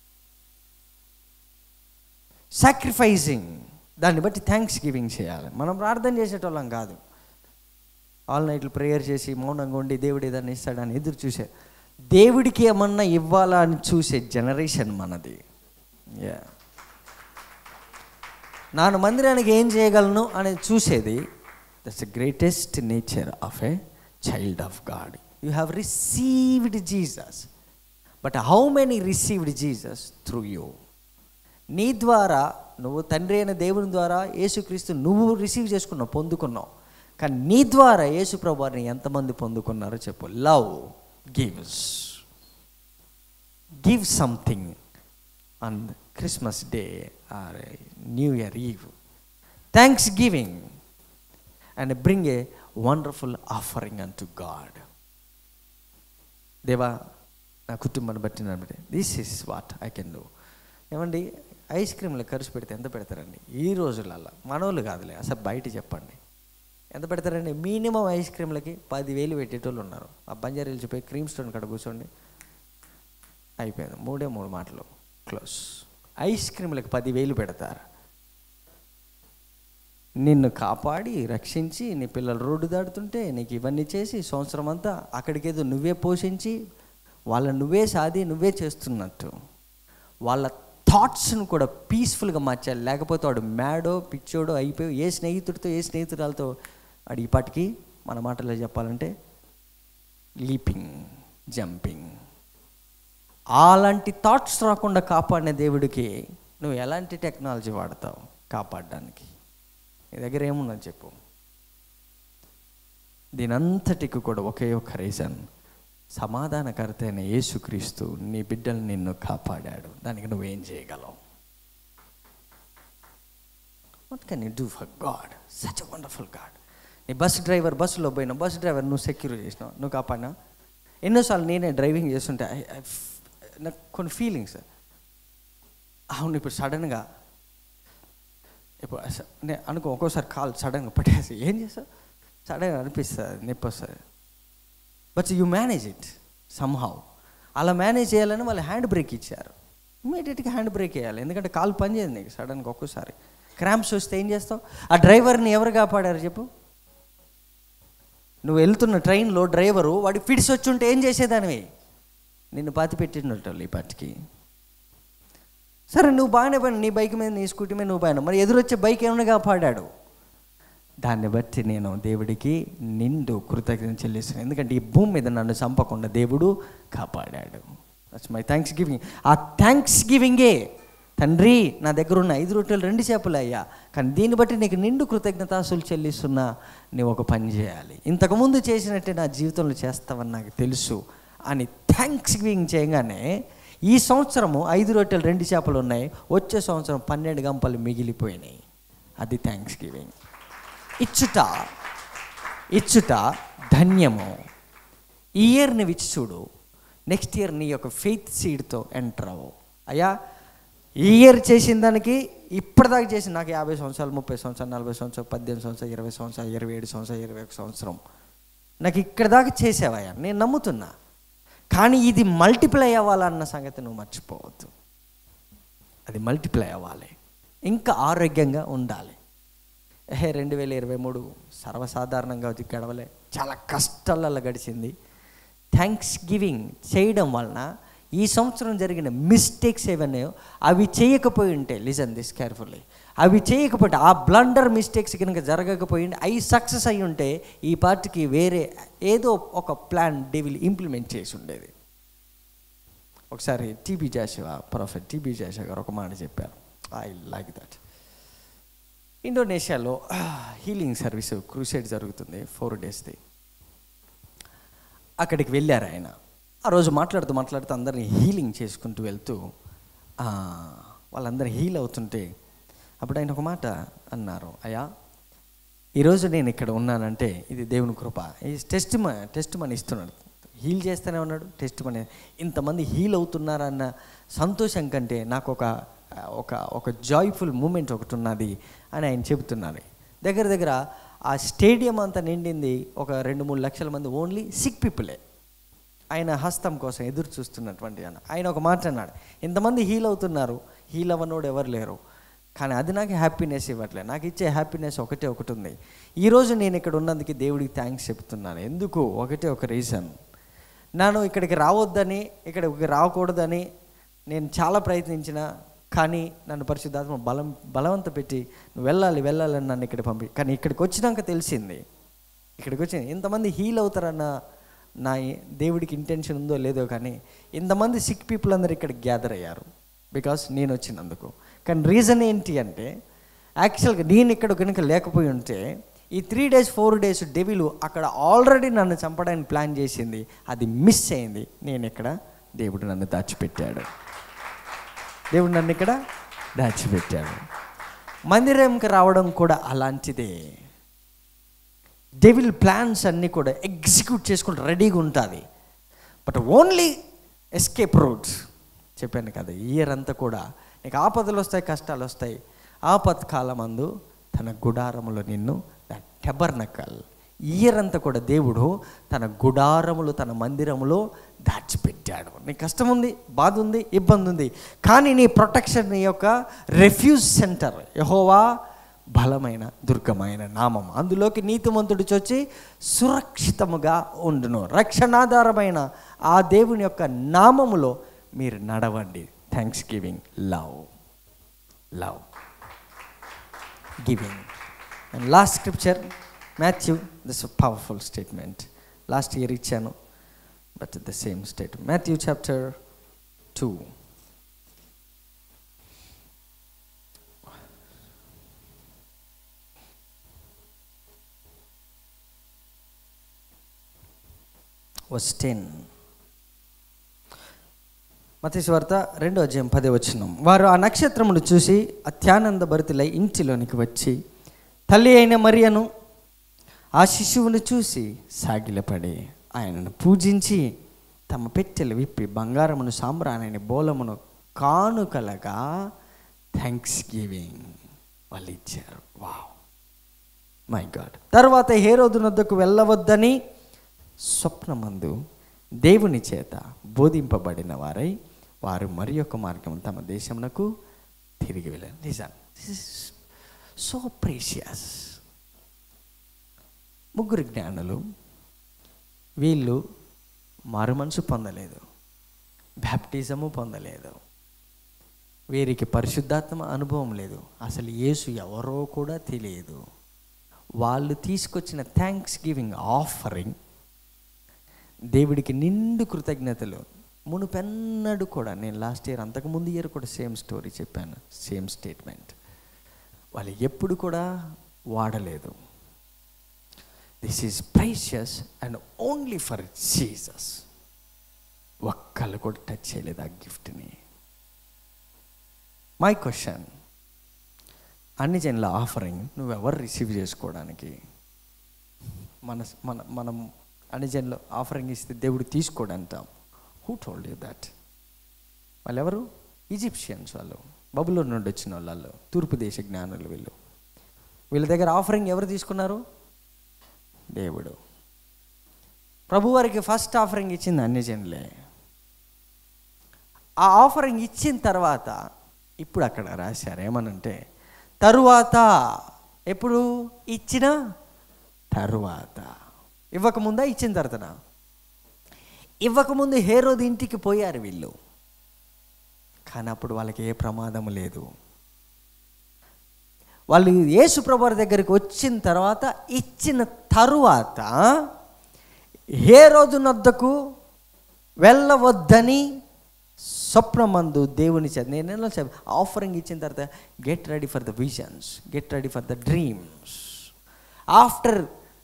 sacrificing దాన్ని బట్టి థ్యాంక్స్ గివింగ్ చేయాలి మనం ప్రార్థన చేసేటోళ్ళం కాదు ఆల్ నైట్లు ప్రేయర్ చేసి మౌనంగా ఉండి దేవుడు ఏదన్నా ఇస్తాడని ఎదురు చూసే దేవుడికి ఏమన్నా ఇవ్వాలా అని చూసే జనరేషన్ మనది యా నాను మందిరానికి ఏం చేయగలను అనేది చూసేది that's the greatest nature of a child of God you have received Jesus but how many received Jesus through you నీ ద్వారా నువ్వు తండ్రి అయిన దేవుని ద్వారా యేసుక్రీస్తు నువ్వు రిసీవ్ చేసుకున్నావు పొందుకున్నావు కానీ నీ ద్వారా యేసు ప్రభువారిని ఎంతమంది పొందుకున్నారో చెప్పు love gives give something on Christmas day or new year eve thanksgiving and bring a wonderful offering unto God దేవా నా కుటుంబాన్ని బట్టి నన్ను బట్టి this is what I can do ఏమండి ఐస్ క్రీమ్లు ఖర్చు పెడితే ఎంత పెడతారండి ఈ రోజులలో మనోళ్ళు కాదులే అసలు బయట చెప్పండి ఎంత పెడతారండి మినిమం ఐస్ క్రీమ్లకి పదివేలు పెట్టేటోళ్ళు ఉన్నారు ఆ బంజారా హిల్స్ పోయి క్రీమ్ స్టోన్ కాడ కూర్చోండి అయిపోయింది మూడే మూడు మాటలు క్లోజ్ ఐస్ క్రీమ్లకి పదివేలు పెడతారు నిన్ను కాపాడి రక్షించి నీ పిల్లలు రోడ్డు దాడుతుంటే నీకు ఇవన్నీ చేసి సంవత్సరం అంతా అక్కడికేదో నువ్వే పోషించి వాళ్ళ నువ్వే సాది నువ్వే చేస్తున్నట్టు వాళ్ళ థాట్స్ను కూడా పీస్ఫుల్గా మార్చాలి లేకపోతే వాడు మ్యాడో పిచ్చోడో అయిపోయి ఏ స్నేహితుడితో ఏ స్నేహితురాలతో వాడు ఈ పాటికి మన మాటల్లో చెప్పాలంటే లీపింగ్ జంపింగ్ అలాంటి థాట్స్ రాకుండా కాపాడిన దేవుడికి నువ్వు ఎలాంటి టెక్నాలజీ వాడతావు కాపాడడానికి నీ దగ్గర ఏముందని చెప్పు దీనంతటికి కూడా ఒకే ఒక రీజన్ సమాధానకర్త అయిన యేసుక్రీస్తు నీ బిడ్డలు నిన్ను కాపాడాడు దానికి నువ్వేం చేయగలవు what can you do for God such a wonderful God నీ బస్ డ్రైవర్ బస్సులో పోయినా బస్ డ్రైవర్ నువ్వు సెక్యూర్ చేసినావు నువ్వు కాపాడినా ఎన్నోసార్లు నేనే డ్రైవింగ్ చేస్తుంటే I- I f- నాకు కొన్ని ఫీలింగ్స్ అవును ఇప్పుడు సడన్గా ఇప్పుడు అస- నే- అనుకో ఒక్కోసారి కాల్ సడన్గా పట్టేసి ఏం చేస్తావు సడన్గా అనిపిస్తుంది నొప్పి వస్తుంది but you manage it somehow అలా మేనేజ్ చేయాలని వాళ్ళు హ్యాండ్ బ్రేక్ ఇచ్చారు ఇమీడియట్గా హ్యాండ్ బ్రేక్ వేయాలి ఎందుకంటే కాలు పనిచేయదు నీకు సడన్గా ఒక్కోసారి క్రాంప్స్ వస్తే ఏం చేస్తావు ఆ డ్రైవర్ని ఎవరు కాపాడారు చెప్పు నువ్వు వెళ్తున్న ట్రైన్లో డ్రైవరు వాడి ఫిట్స్ వచ్చి ఉంటే ఏం చేసేదానివి నిన్ను పాతి పెట్టినట్టు ఈ పాటికి సరే నువ్వు బాగానే పోయినా నీ బైక్ మీద నీ స్కూటీ మీద నువ్వు పోయినా మరి ఎదురొచ్చే బైక్ ఏమైనా కాపాడాడు దాన్ని బట్టి నేను దేవుడికి నిండు కృతజ్ఞత చెల్లిస్తాను ఎందుకంటే ఈ భూమి మీద నన్ను చంపకుండా దేవుడు కాపాడాడు దట్స్ మై థ్యాంక్స్ గివింగ్ ఆ థ్యాంక్స్ గివింగే తండ్రి నా దగ్గర ఉన్న ఐదు రొట్టెలు రెండు చేపలు అయ్యా కానీ దీన్ని బట్టి నీకు నిండు కృతజ్ఞతాసులు చెల్లిస్తున్నా నీవు ఒక పని చేయాలి ఇంతకుముందు చేసినట్టే నా జీవితంలో చేస్తావని నాకు తెలుసు అని థ్యాంక్స్ గివింగ్ చేయగానే ఈ సంవత్సరము ఐదు రొట్టెలు రెండు చేపలు ఉన్నాయి వచ్చే సంవత్సరం పన్నెండు గంపలు మిగిలిపోయినాయి అది థ్యాంక్స్ గివింగ్ ఇచ్చుట ఇచ్చుట ధన్యము ఈ ఇయర్ నువ్వు ఇచ్చి చూడు నెక్స్ట్ ఇయర్ నీ యొక్క ఫెయిత్ సీడ్తో ఎంటర్ అవ్వవు అయ్యా ఈ ఇయర్ చేసిన దానికి ఇప్పటిదాకా చేసిన నాకు యాభై సంవత్సరాలు ముప్పై సంవత్సరాలు నలభై సంవత్సరాలు పద్దెనిమిది సంవత్సరాలు ఇరవై సంవత్సరాలు ఇరవై ఏడు సంవత్సరాలు ఇరవై ఒక సంవత్సరం నాకు ఇక్కడ దాకా చేసావయ్యా నేను నమ్ముతున్నా కానీ ఇది మల్టిప్లై అవ్వాలన్న సంగతి నువ్వు మర్చిపోవద్దు అది మల్టిప్లై అవ్వాలి ఇంకా ఆరోగ్యంగా ఉండాలి ఏ రెండు వేల ఇరవై మూడు సర్వసాధారణంగా అది గడవలే చాలా కష్టాలలో గడిచింది థ్యాంక్స్ గివింగ్ చేయడం వలన ఈ సంవత్సరం జరిగిన మిస్టేక్స్ ఏవన్నాయో అవి చేయకపోయి ఉంటే లిజన్ దిస్ కేర్ఫుల్లీ అవి చేయకపోతే ఆ బ్లండర్ మిస్టేక్స్ కనుక జరగకపోయి ఉంటే అవి సక్సెస్ అయి ఉంటే ఈ పార్టీకి వేరే ఏదో ఒక ప్లాన్ డెవిల్ ఇంప్లిమెంట్ చేసి ఉండేది ఒకసారి TB Joshua prophet TB Joshua గారు ఒక మాట చెప్పారు ఐ లైక్ దట్ ఇండోనేషియాలో హీలింగ్ సర్వీస్ క్రూసైడ్ జరుగుతుంది ఫోర్ డేస్ది అక్కడికి వెళ్ళారు ఆయన ఆ రోజు మాట్లాడుతూ మాట్లాడుతూ అందరిని హీలింగ్ చేసుకుంటూ వెళ్తూ ఆ, వాళ్ళందరూ హీల్ అవుతుంటే అప్పుడు ఆయన ఒక మాట అన్నారు అయ్యా ఈరోజు నేను ఇక్కడ ఉన్నానంటే ఇది దేవుని కృప ఈ టెస్ట్ టెస్ట్ మని ఇస్తున్నాడు హీల్ చేస్తూనే ఉన్నాడు టెస్ట్ మని ఇంతమంది హీల్ అవుతున్నారన్న సంతోషం కంటే నాకు ఒక ఒక ఒక జాయ్ఫుల్ మూమెంట్ ఒకటి ఉన్నది అని ఆయన చెబుతున్నారు దగ్గర దగ్గర ఆ స్టేడియం అంతా నిండింది ఒక రెండు మూడు లక్షల మంది ఓన్లీ సిక్ పీపులే ఆయన హస్తం కోసం ఎదురు చూస్తున్నటువంటి ఆయన ఆయన ఒక మాట అన్నాడు ఇంతమంది హీల్ అవుతున్నారు హీల్ అవ్వనోడు ఎవరు లేరు కానీ అది నాకు హ్యాపీనెస్ ఇవ్వట్లేదు నాకు ఇచ్చే హ్యాపీనెస్ ఒకటే ఒకటి ఉంది ఈరోజు నేను ఇక్కడ ఉన్నందుకు దేవుడికి థ్యాంక్స్ చెప్తున్నాను ఎందుకు ఒకటే ఒక రీజన్ నన్ను ఇక్కడికి రావద్దని ఇక్కడికి రాకూడదని నేను చాలా ప్రయత్నించిన కానీ నన్ను పరిశుద్ధాత్మ బలం బలవంత పెట్టి నువ్వు వెళ్ళాలి వెళ్ళాలని నన్ను ఇక్కడ పంపి కానీ ఇక్కడికి వచ్చినాక తెలిసింది ఇక్కడికి వచ్చి ఇంతమంది హీల్ అవుతారన్న నా దేవుడికి ఇంటెన్షన్ ఉందో లేదో కానీ ఇంతమంది సిక్ పీపుల్ అందరు ఇక్కడ గ్యాదర్ అయ్యారు బికాస్ నేను వచ్చినందుకు కానీ రీజన్ ఏంటి అంటే యాక్చువల్గా నేను ఇక్కడ కనుక లేకపోయి ఉంటే ఈ three days four days devil అక్కడ ఆల్రెడీ నన్ను చంపడానికి ప్లాన్ చేసింది అది మిస్ అయింది నేను ఇక్కడ దేవుడు నన్ను దాచిపెట్టాడు దేవుడు నన్ను ఇక్కడ దాచిపెట్టాడు మందిరంకి రావడం కూడా అలాంటిదే డెవిల్ ప్లాన్స్ అన్నీ కూడా ఎగ్జిక్యూట్ చేసుకుంటూ రెడీగా ఉంటుంది బట్ ఓన్లీ ఎస్కేప్ రూట్స్ చెప్పాను కదా ఇయర్ అంతా కూడా నీకు ఆపదలు వస్తాయి కష్టాలు వస్తాయి ఆపత్ కాలమందు తన గుడారములో నిన్ను టెబర్నకల్ ఇయర్ అంతా కూడా దేవుడు తన గుడారములు తన మందిరములో దాచిపెట్టాడు నీ కష్టం ఉంది బాధ ఉంది ఇబ్బంది ఉంది కానీ నీ ప్రొటెక్షన్ నీ యొక్క రెఫ్యూజ్ సెంటర్ యహోవా బలమైన దుర్గమైన నామం అందులోకి నీతిమంతుడు చొచ్చి సురక్షితముగా ఉండును రక్షణాధారమైన ఆ దేవుని యొక్క నామములో మీరు నడవండి thanksgiving love love giving and last scripture Matthew this powerful statement last year ఇచ్చాను but the same state Matthew chapter two was 10 మతీసు వార్త రెండో అధ్యాయం పదే వచ్చినాం వారు ఆ నక్షత్రమును చూసి అత్యానంద భరితులై ఇంటిలోనికి వచ్చి తల్లి అయిన మరియను ఆ శిశువును చూసి సాగిలపడి ఆయనను పూజించి తమ పెట్టెలు విప్పి బంగారమును సాంబ్రాణిని బోలమును కానుకలగా థ్యాంక్స్ గివింగ్ వాళ్ళు ఇచ్చారు వావ్ మై గాడ్ తర్వాత హేరోదు నొద్దకు వెళ్ళవద్దని స్వప్నమందు దేవుని చేత బోధింపబడిన వారై వారు మరి యొక్క మార్గం తమ దేశమునకు తిరిగి వెళ్ళారు నిజం సో ప్రీషియస్ ముగ్గురు జ్ఞానులు వీళ్ళు మారు మనసు పొందలేదు బ్యాప్టిజము పొందలేదు వీరికి పరిశుద్ధాత్మ అనుభవం లేదు అసలు యేసు ఎవరో కూడా తెలియదు వాళ్ళు తీసుకొచ్చిన థ్యాంక్స్ గివింగ్ ఆఫరింగ్ దేవుడికి నిండు కృతజ్ఞతలు మునుపెన్నడు కూడా నేను లాస్ట్ ఇయర్ అంతకుముందు ఇయర్ కూడా సేమ్ స్టోరీ చెప్పాను సేమ్ స్టేట్మెంట్ వాళ్ళు ఎప్పుడు కూడా వాడలేదు this is precious and only for Jesus ఒక్కళ్ళు కూడా టచ్ చేయలేదు ఆ గిఫ్ట్ని మై క్వశ్చన్ అన్ని జనుల ఆఫరింగ్ నువ్వెవరు రిసీవ్ చేసుకోవడానికి మన మన మనం అన్ని జనులు ఆఫరింగ్ ఇస్తే దేవుడు తీసుకోడు అంటాం హూ టోల్డ్ యూ దట్ వాళ్ళు ఎవరు ఈజిప్షియన్స్ వాళ్ళు బబులో నుండి వచ్చిన వాళ్ళు తూర్పు దేశ జ్ఞానులు వీళ్ళు వీళ్ళ దగ్గర ఆఫరింగ్ ఎవరు తీసుకున్నారు దేవుడు ప్రభువారికి ఫస్ట్ ఆఫరింగ్ ఇచ్చింది అన్ని జనులే ఆ ఆఫరింగ్ ఇచ్చిన తర్వాత ఇప్పుడు అక్కడ రాశారు ఏమనంటే తరువాత ఎప్పుడు ఇచ్చిన తరువాత ఇవ్వకముందా ఇచ్చిన తర్వాతనా ఇవ్వకముందు హేరోది ఇంటికి పోయారు వీళ్ళు కానీ అప్పుడు వాళ్ళకి ఏ ప్రమాదం లేదు వాళ్ళు యేసు ప్రభువారి దగ్గరికి వచ్చిన తర్వాత ఇచ్చిన తరువాత ఏ రోజు నద్దకు వెళ్ళవద్దని స్వప్నమందు దేవుని చేత నేను ఎలా చెప్ప ఆఫరింగ్ ఇచ్చిన తర్వాత get ready for the visions get ready for the dreams after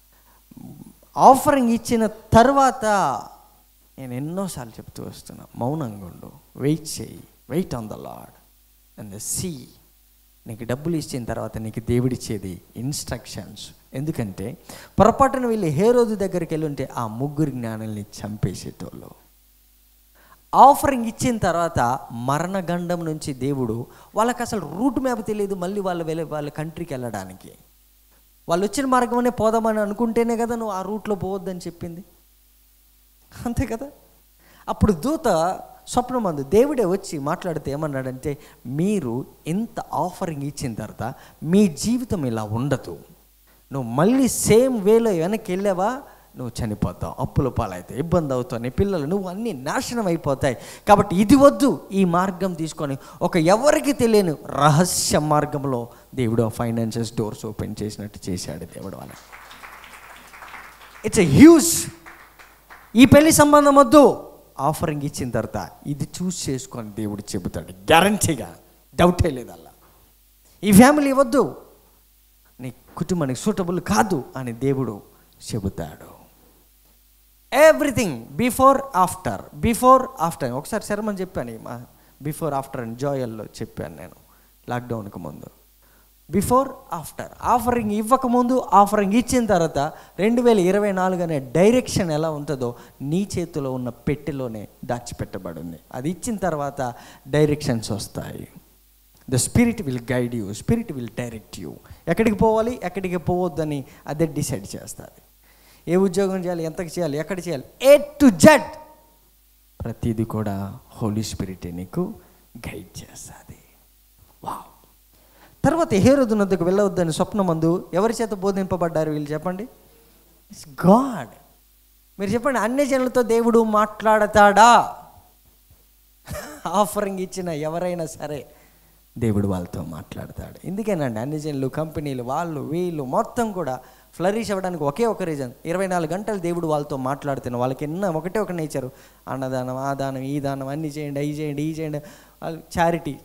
offering ఇచ్చిన తర్వాత నేను ఎన్నోసార్లు చెప్తూ వస్తున్నా మౌనంగా ఉండు వెయిట్ చేయి wait on the Lord and the see నీకు డబ్బులు ఇచ్చిన తర్వాత నీకు దేవుడిచ్చేది ఇన్స్ట్రక్షన్స్ ఎందుకంటే పొరపాటున వీళ్ళు ఏ రోజు దగ్గరికి వెళ్ళి ఉంటే ఆ ముగ్గురు జ్ఞానుల్ని చంపేసేటోళ్ళు ఆఫరింగ్ ఇచ్చిన తర్వాత మరణగండం నుంచి దేవుడు వాళ్ళకి అసలు రూట్ మ్యాప్ తెలియదు మళ్ళీ వాళ్ళు వెళ్ళే వాళ్ళ కంట్రీకి వెళ్ళడానికి వాళ్ళు వచ్చిన మార్గమనే పోదామని అనుకుంటేనే కదా నువ్వు ఆ రూట్లో పోవద్దని చెప్పింది అంతే కదా అప్పుడు దూత స్వప్నమందు దేవుడే వచ్చి మాట్లాడితే ఏమన్నాడంటే మీరు ఇంత ఆఫరింగ్ ఇచ్చిన తర్వాత మీ జీవితం ఇలా ఉండదు నువ్వు మళ్ళీ సేమ్ వేలో వెనక్కి వెళ్ళావా నువ్వు చనిపోతావు అప్పుల పాలవుతాయి ఇబ్బంది అవుతావు నీ పిల్లలు నువ్వు అన్నీ నాశనం అయిపోతాయి కాబట్టి ఇది వద్దు ఈ మార్గం తీసుకొని ఒక ఎవరికి తెలియని రహస్య మార్గంలో దేవుడు ఫైనాన్షియస్ డోర్స్ ఓపెన్ చేసినట్టు చేశాడు దేవుడు వాళ్ళ ఇట్స్ ఎ హ్యూజ్ ఈ పెళ్లి సంబంధం వద్దు ఆఫరింగ్ ఇచ్చిన తర్వాత ఇది చూస్ చేసుకొని దేవుడు చెబుతాడు గ్యారంటీగా డౌటే లేదు అలా ఈ ఫ్యామిలీ వద్దు నీ కుటుంబానికి సూటబుల్ కాదు అని దేవుడు చెబుతాడు everything before after before after ఒకసారి శర్మని చెప్పాను ఈ మా బిఫోర్ ఆఫ్టర్ అని జాయల్లో చెప్పాను నేను లాక్డౌన్కి ముందు బిఫోర్ ఆఫ్టర్ ఆఫరింగ్ ఇవ్వకముందు ఆఫరింగ్ ఇచ్చిన తర్వాత రెండు వేల ఇరవై నాలుగు అనే డైరెక్షన్ ఎలా ఉంటుందో నీ చేతిలో ఉన్న పెట్టెలోనే దాచిపెట్టబడి ఉంది అది ఇచ్చిన తర్వాత డైరెక్షన్స్ వస్తాయి the spirit will guide you spirit will direct you ఎక్కడికి పోవాలి ఎక్కడికి పోవద్దని అదే డిసైడ్ చేస్తుంది ఏ ఉద్యోగం చేయాలి ఎంతకు చేయాలి ఎక్కడ చేయాలి ఏ టు జెడ్ ప్రతిదీ కూడా హోలీ స్పిరిటే నీకు గైడ్ చేస్తుంది వావ్ తర్వాత హేరోదు నద్దకు వెళ్ళవద్దని స్వప్నమందు ఎవరి చేత బోధింపబడ్డారు వీళ్ళు చెప్పండి ఇట్స్ గాడ్ మీరు చెప్పండి అన్ని జనులతో దేవుడు మాట్లాడతాడా ఆఫరింగ్ ఇచ్చిన ఎవరైనా సరే దేవుడు వాళ్ళతో మాట్లాడతాడు ఎందుకేనండి అన్ని జనులు కంపెనీలు వాళ్ళు వీళ్ళు మొత్తం కూడా ఫ్లరిష్ అవ్వడానికి ఒకే ఒక రీజన్ ఇరవై నాలుగు గంటలు దేవుడు వాళ్ళతో మాట్లాడుతున్న వాళ్ళకి ఎన్న ఒకటే ఒక నేచరు అన్నదానం ఆ దానం ఈ దానం అన్ని చేయండి అవి చేయండి ఈ చేయండి వాళ్ళు చారిటీ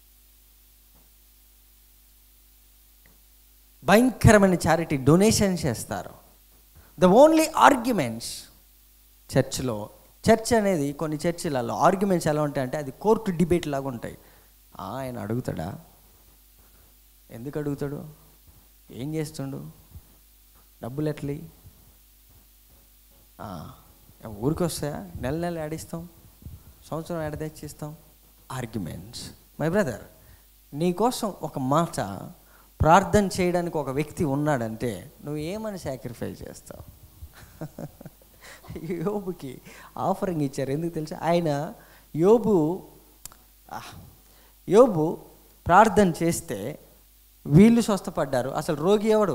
భయంకరమైన చారిటీ డొనేషన్ చేస్తారు ద ఓన్లీ ఆర్గ్యుమెంట్స్ చర్చ్లో చర్చ్ అనేది కొన్ని చర్చిలలో ఆర్గ్యుమెంట్స్ ఎలా ఉంటాయంటే అది కోర్టు డిబేట్ లాగా ఉంటాయి ఆ, ఆయన అడుగుతాడా ఎందుకు అడుగుతాడు ఏం చేస్తుండు డబ్బులు ఎట్లి ఊరికి వస్తాయా నెల నెల ఆడిస్తాం సంవత్సరం ఆడ తెచ్చిస్తాం ఆర్గ్యుమెంట్స్ మై బ్రదర్ నీకోసం ఒక మాట ప్రార్థన చేయడానికి ఒక వ్యక్తి ఉన్నాడంటే నువ్వు ఏమని సాక్రిఫైస్ చేస్తావు యోబుకి ఆఫరింగ్ ఇచ్చారు ఎందుకు తెలుసా ఆయన యోబు ఆ, యోబు ప్రార్థన చేస్తే వీళ్ళు స్వస్థపడ్డారు అసలు రోగి ఎవడు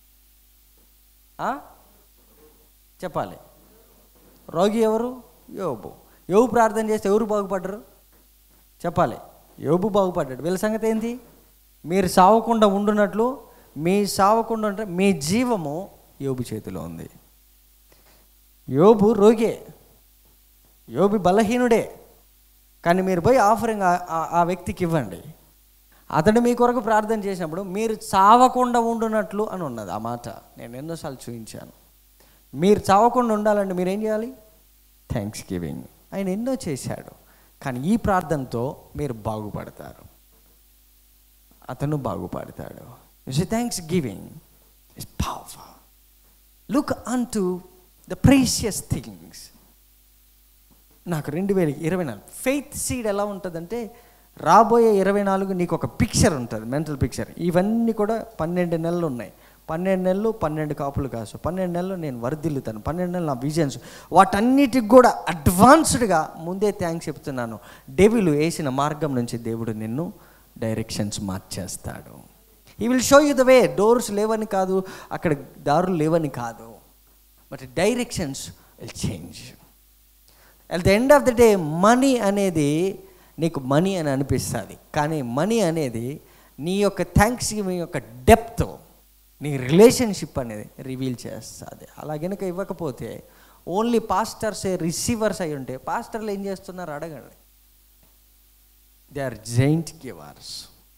ఆ? చెప్పాలి రోగి ఎవరు యోబు యోబు ప్రార్థన చేస్తే ఎవరు బాగుపడ్డరు చెప్పాలి యోబు బాగుపడ్డాడు వీళ్ళ సంగతి ఏంటి మీరు సావకుండా ఉండునట్లు మీ సావకుండా ఉంటే మీ జీవము యోబు చేతిలో ఉంది యోబు రోగే యోబు బలహీనుడే కానీ మీరు పోయి ఆఫరింగ్ ఆ- ఆ- ఆ వ్యక్తికి ఇవ్వండి అతడు మీ కొరకు ప్రార్థన చేసినప్పుడు మీరు చావకుండా ఉండునట్లు అని ఉన్నది ఆ మాట నేను ఎన్నోసార్లు చూపించాను మీరు చావకుండా ఉండాలంటే మీరు ఏం చేయాలి థ్యాంక్స్ గివింగ్ ఆయన ఎన్నో చేశాడు కానీ ఈ ప్రార్థనతో మీరు బాగుపడతారు అతను బాగుపడతాడు thanksgiving is powerful look unto the precious things నాకు రెండు వేల ఇరవై నాలుగు ఫెయిత్ సీడ్ ఎలా ఉంటుందంటే రాబోయే ఇరవై నాలుగు నీకు ఒక పిక్చర్ ఉంటుంది మెంటల్ పిక్చర్ ఇవన్నీ కూడా పన్నెండు నెలలు ఉన్నాయి పన్నెండు నెలలు పన్నెండు కాపులు కాసు పన్నెండు నెలలు నేను వర్ధిల్లుతాను పన్నెండు నెలలు నా విజన్స్ వాటన్నిటికి కూడా అడ్వాన్స్డ్గా ముందే థ్యాంక్స్ చెప్తున్నాను డెవిలు వేసిన మార్గం నుంచి దేవుడు నిన్ను డైరెక్షన్స్ మార్చేస్తాడు he will show you the way doors లేవని కాదు అక్కడ దారులు లేవని కాదు but directions will change at the end of the day money అనేది నీకు మనీ అని అనిపిస్తుంది కానీ మనీ అనేది నీ యొక్క థ్యాంక్స్ మీ యొక్క డెప్త్ నీ రిలేషన్షిప్ అనేది రివీల్ చేస్తుంది అలా గనుక ఇవ్వకపోతే ఓన్లీ పాస్టర్స్ రిసీవర్స్ అయి ఉంటే పాస్టర్లు ఏం చేస్తున్నారు అడగండి they are giant givers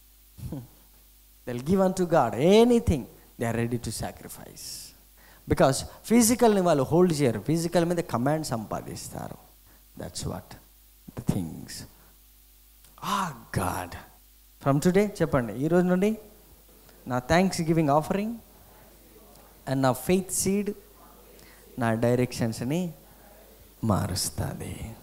they'll give unto God anything they are ready to sacrifice because ఫిజికల్ని వాళ్ళు హోల్డ్ చేయరు ఫిజికల్ మీద కమాండ్ సంపాదిస్తారు దట్స్ వాట్ ద థింగ్స్ ఆ గాడ్ ఫ్రమ్ టుడే చెప్పండి ఈ రోజు నుండి నా థ్యాంక్స్ గివింగ్ ఆఫరింగ్ అండ్ నా ఫెయిత్ సీడ్ నా డైరెక్షన్స్ని మారుస్తుంది